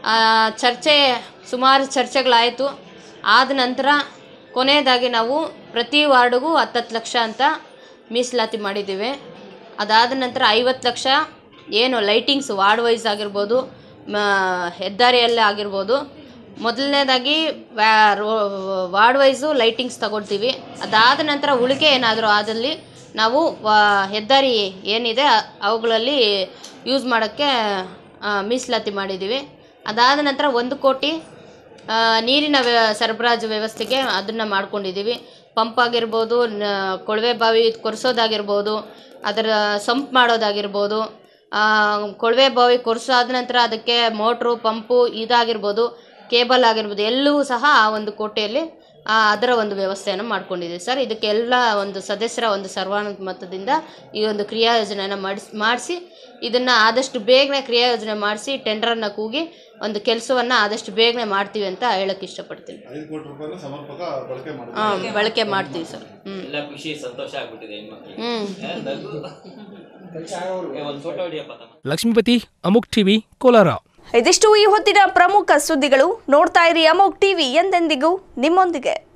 ಆ, ಚರ್ಚೆ ಸುಮಾರು ಚರ್ಚೆಗಳಾಯಿತು ಆದ ನಂತರ ಕೊನೆಯದಾಗಿ ನಾವು ಪ್ರತಿ ವಾರ್ಡ್ಗೂ ಹತ್ತತ್ತು ಲಕ್ಷ ಅಂತ ಮೀಸಲಾತಿ ಮಾಡಿದ್ದೀವಿ ಅದಾದ ನಂತರ ಐವತ್ತು ಲಕ್ಷ ಏನು ಲೈಟಿಂಗ್ಸ್ ವಾರ್ಡ್ ವೈಸ್ ಆಗಿರ್ಬೋದು ಮ ಹೆದ್ದಾರಿಯಲ್ಲೇ ಆಗಿರ್ಬೋದು ಮೊದಲನೇದಾಗಿ ವ್ಯಾ- ರೋ- ವಾರ್ಡ್ ವೈಸು ಲೈಟಿಂಗ್ಸ್ ತಗೊಳ್ತೀವಿ ಅದಾದ ನಂತರ ಉಳಿಕೆ ಏನಾದರೂ ಆದಲ್ಲಿ ನಾವು ವಾ- ಹೆದ್ದಾರಿ ಏನಿದೆ ಅ- ಅವುಗಳಲ್ಲಿ ಯೂಸ್ ಮಾಡೋಕ್ಕೆ ಆ, ಮೀಸಲಾತಿ ಮಾಡಿದ್ದೀವಿ ಅದಾದ ನಂತರ ಒಂದು ಕೋಟಿ ಆ, ನೀರಿನ ವ್ಯ ಸರಬರಾಜು ವ್ಯವಸ್ಥೆಗೆ ಅದನ್ನು ಮಾಡ್ಕೊಂಡಿದ್ದೀವಿ ಪಂಪ್ ಆಗಿರ್ಬೋದು ನ- ಕೊಳವೆ ಬಾವಿ ಕೊರೆಸೋದಾಗಿರ್ಬೋದು ಅದರ ಸಂಪ್ ಮಾಡೋದಾಗಿರ್ಬೋದು ಆ, ಕೊಳವೆ ಬಾವಿ ಕೊರೆಸಾದ ನಂತರ ಅದಕ್ಕೆ ಮೋಟ್ರು ಪಂಪು ಇದಾಗಿರ್ಬೋದು ಕೇಬಲ್ ಆಗಿರ್ಬೋದು ಎಲ್ಲವೂ ಸಹ ಆ ಒಂದು ಕೋಟೆಯಲ್ಲಿ ಆ, ಅದರ ಒಂದು ವ್ಯವಸ್ಥೆಯನ್ನು ಮಾಡ್ಕೊಂಡಿದ್ದೀವಿ ಸರ್ ಇದಕ್ಕೆ ಎಲ್ಲ ಒಂದು ಸದಸ್ಯರ ಒಂದು ಸರ್ವಾನುಮತದಿಂದ ಈ ಒಂದು ಕ್ರಿಯಾ ಯೋಜನೆಯನ್ನು ಮಾಡಿಸ್ ಮಾಡಿಸಿ ಇದನ್ನು ಆದಷ್ಟು ಬೇಗನೆ ಕ್ರಿಯಾ ಯೋಜನೆ ಮಾಡಿಸಿ ಟೆಂಡರನ್ನು ಕೂಗಿ ಒಂದು ಕೆಲಸವನ್ನು ಆದಷ್ಟು ಬೇಗನೆ ಮಾಡ್ತೀವಿ ಅಂತ ಹೇಳಕ್ಕೆ ಇಷ್ಟಪಡ್ತೀನಿ ಐದು ಕೋಟಿ ರೂಪಾಯಿನ ಸಮರ್ಪಕ ಬಳಕೆ ಮಾಡಿ ಹಾಂ ಬಳಕೆ ಮಾಡ್ತೀವಿ ಸರ್ ಹ್ಞೂ ಎಲ್ಲ ಖುಷಿ ಸಂತೋಷ ಆಗ್ಬಿಟ್ಟಿದೆ ಹೆಣ್ಮಕ್ಳಿಗೆ ಹ್ಮ್. ಏ, ನಗು. ಏ, ಒಂದ್ ಫೋಟೋ ಹೊಡಿಯಪ್ಪ ತಮ್ಮ ಲಕ್ಷ್ಮೀಪತಿ ಅಮುಕ್ ಟಿವಿ ಕೋಲಾರ ಇದಿಷ್ಟು ಈ ಹೊತ್ತಿನ ಪ್ರಮುಖ ಸುದ್ದಿಗಳು ನೋಡ್ತಾ ಇರಿ ಅಮೋಕ್ ಟಿವಿ ಎಂದೆಂದಿಗೂ ನಿಮ್ಮೊಂದಿಗೆ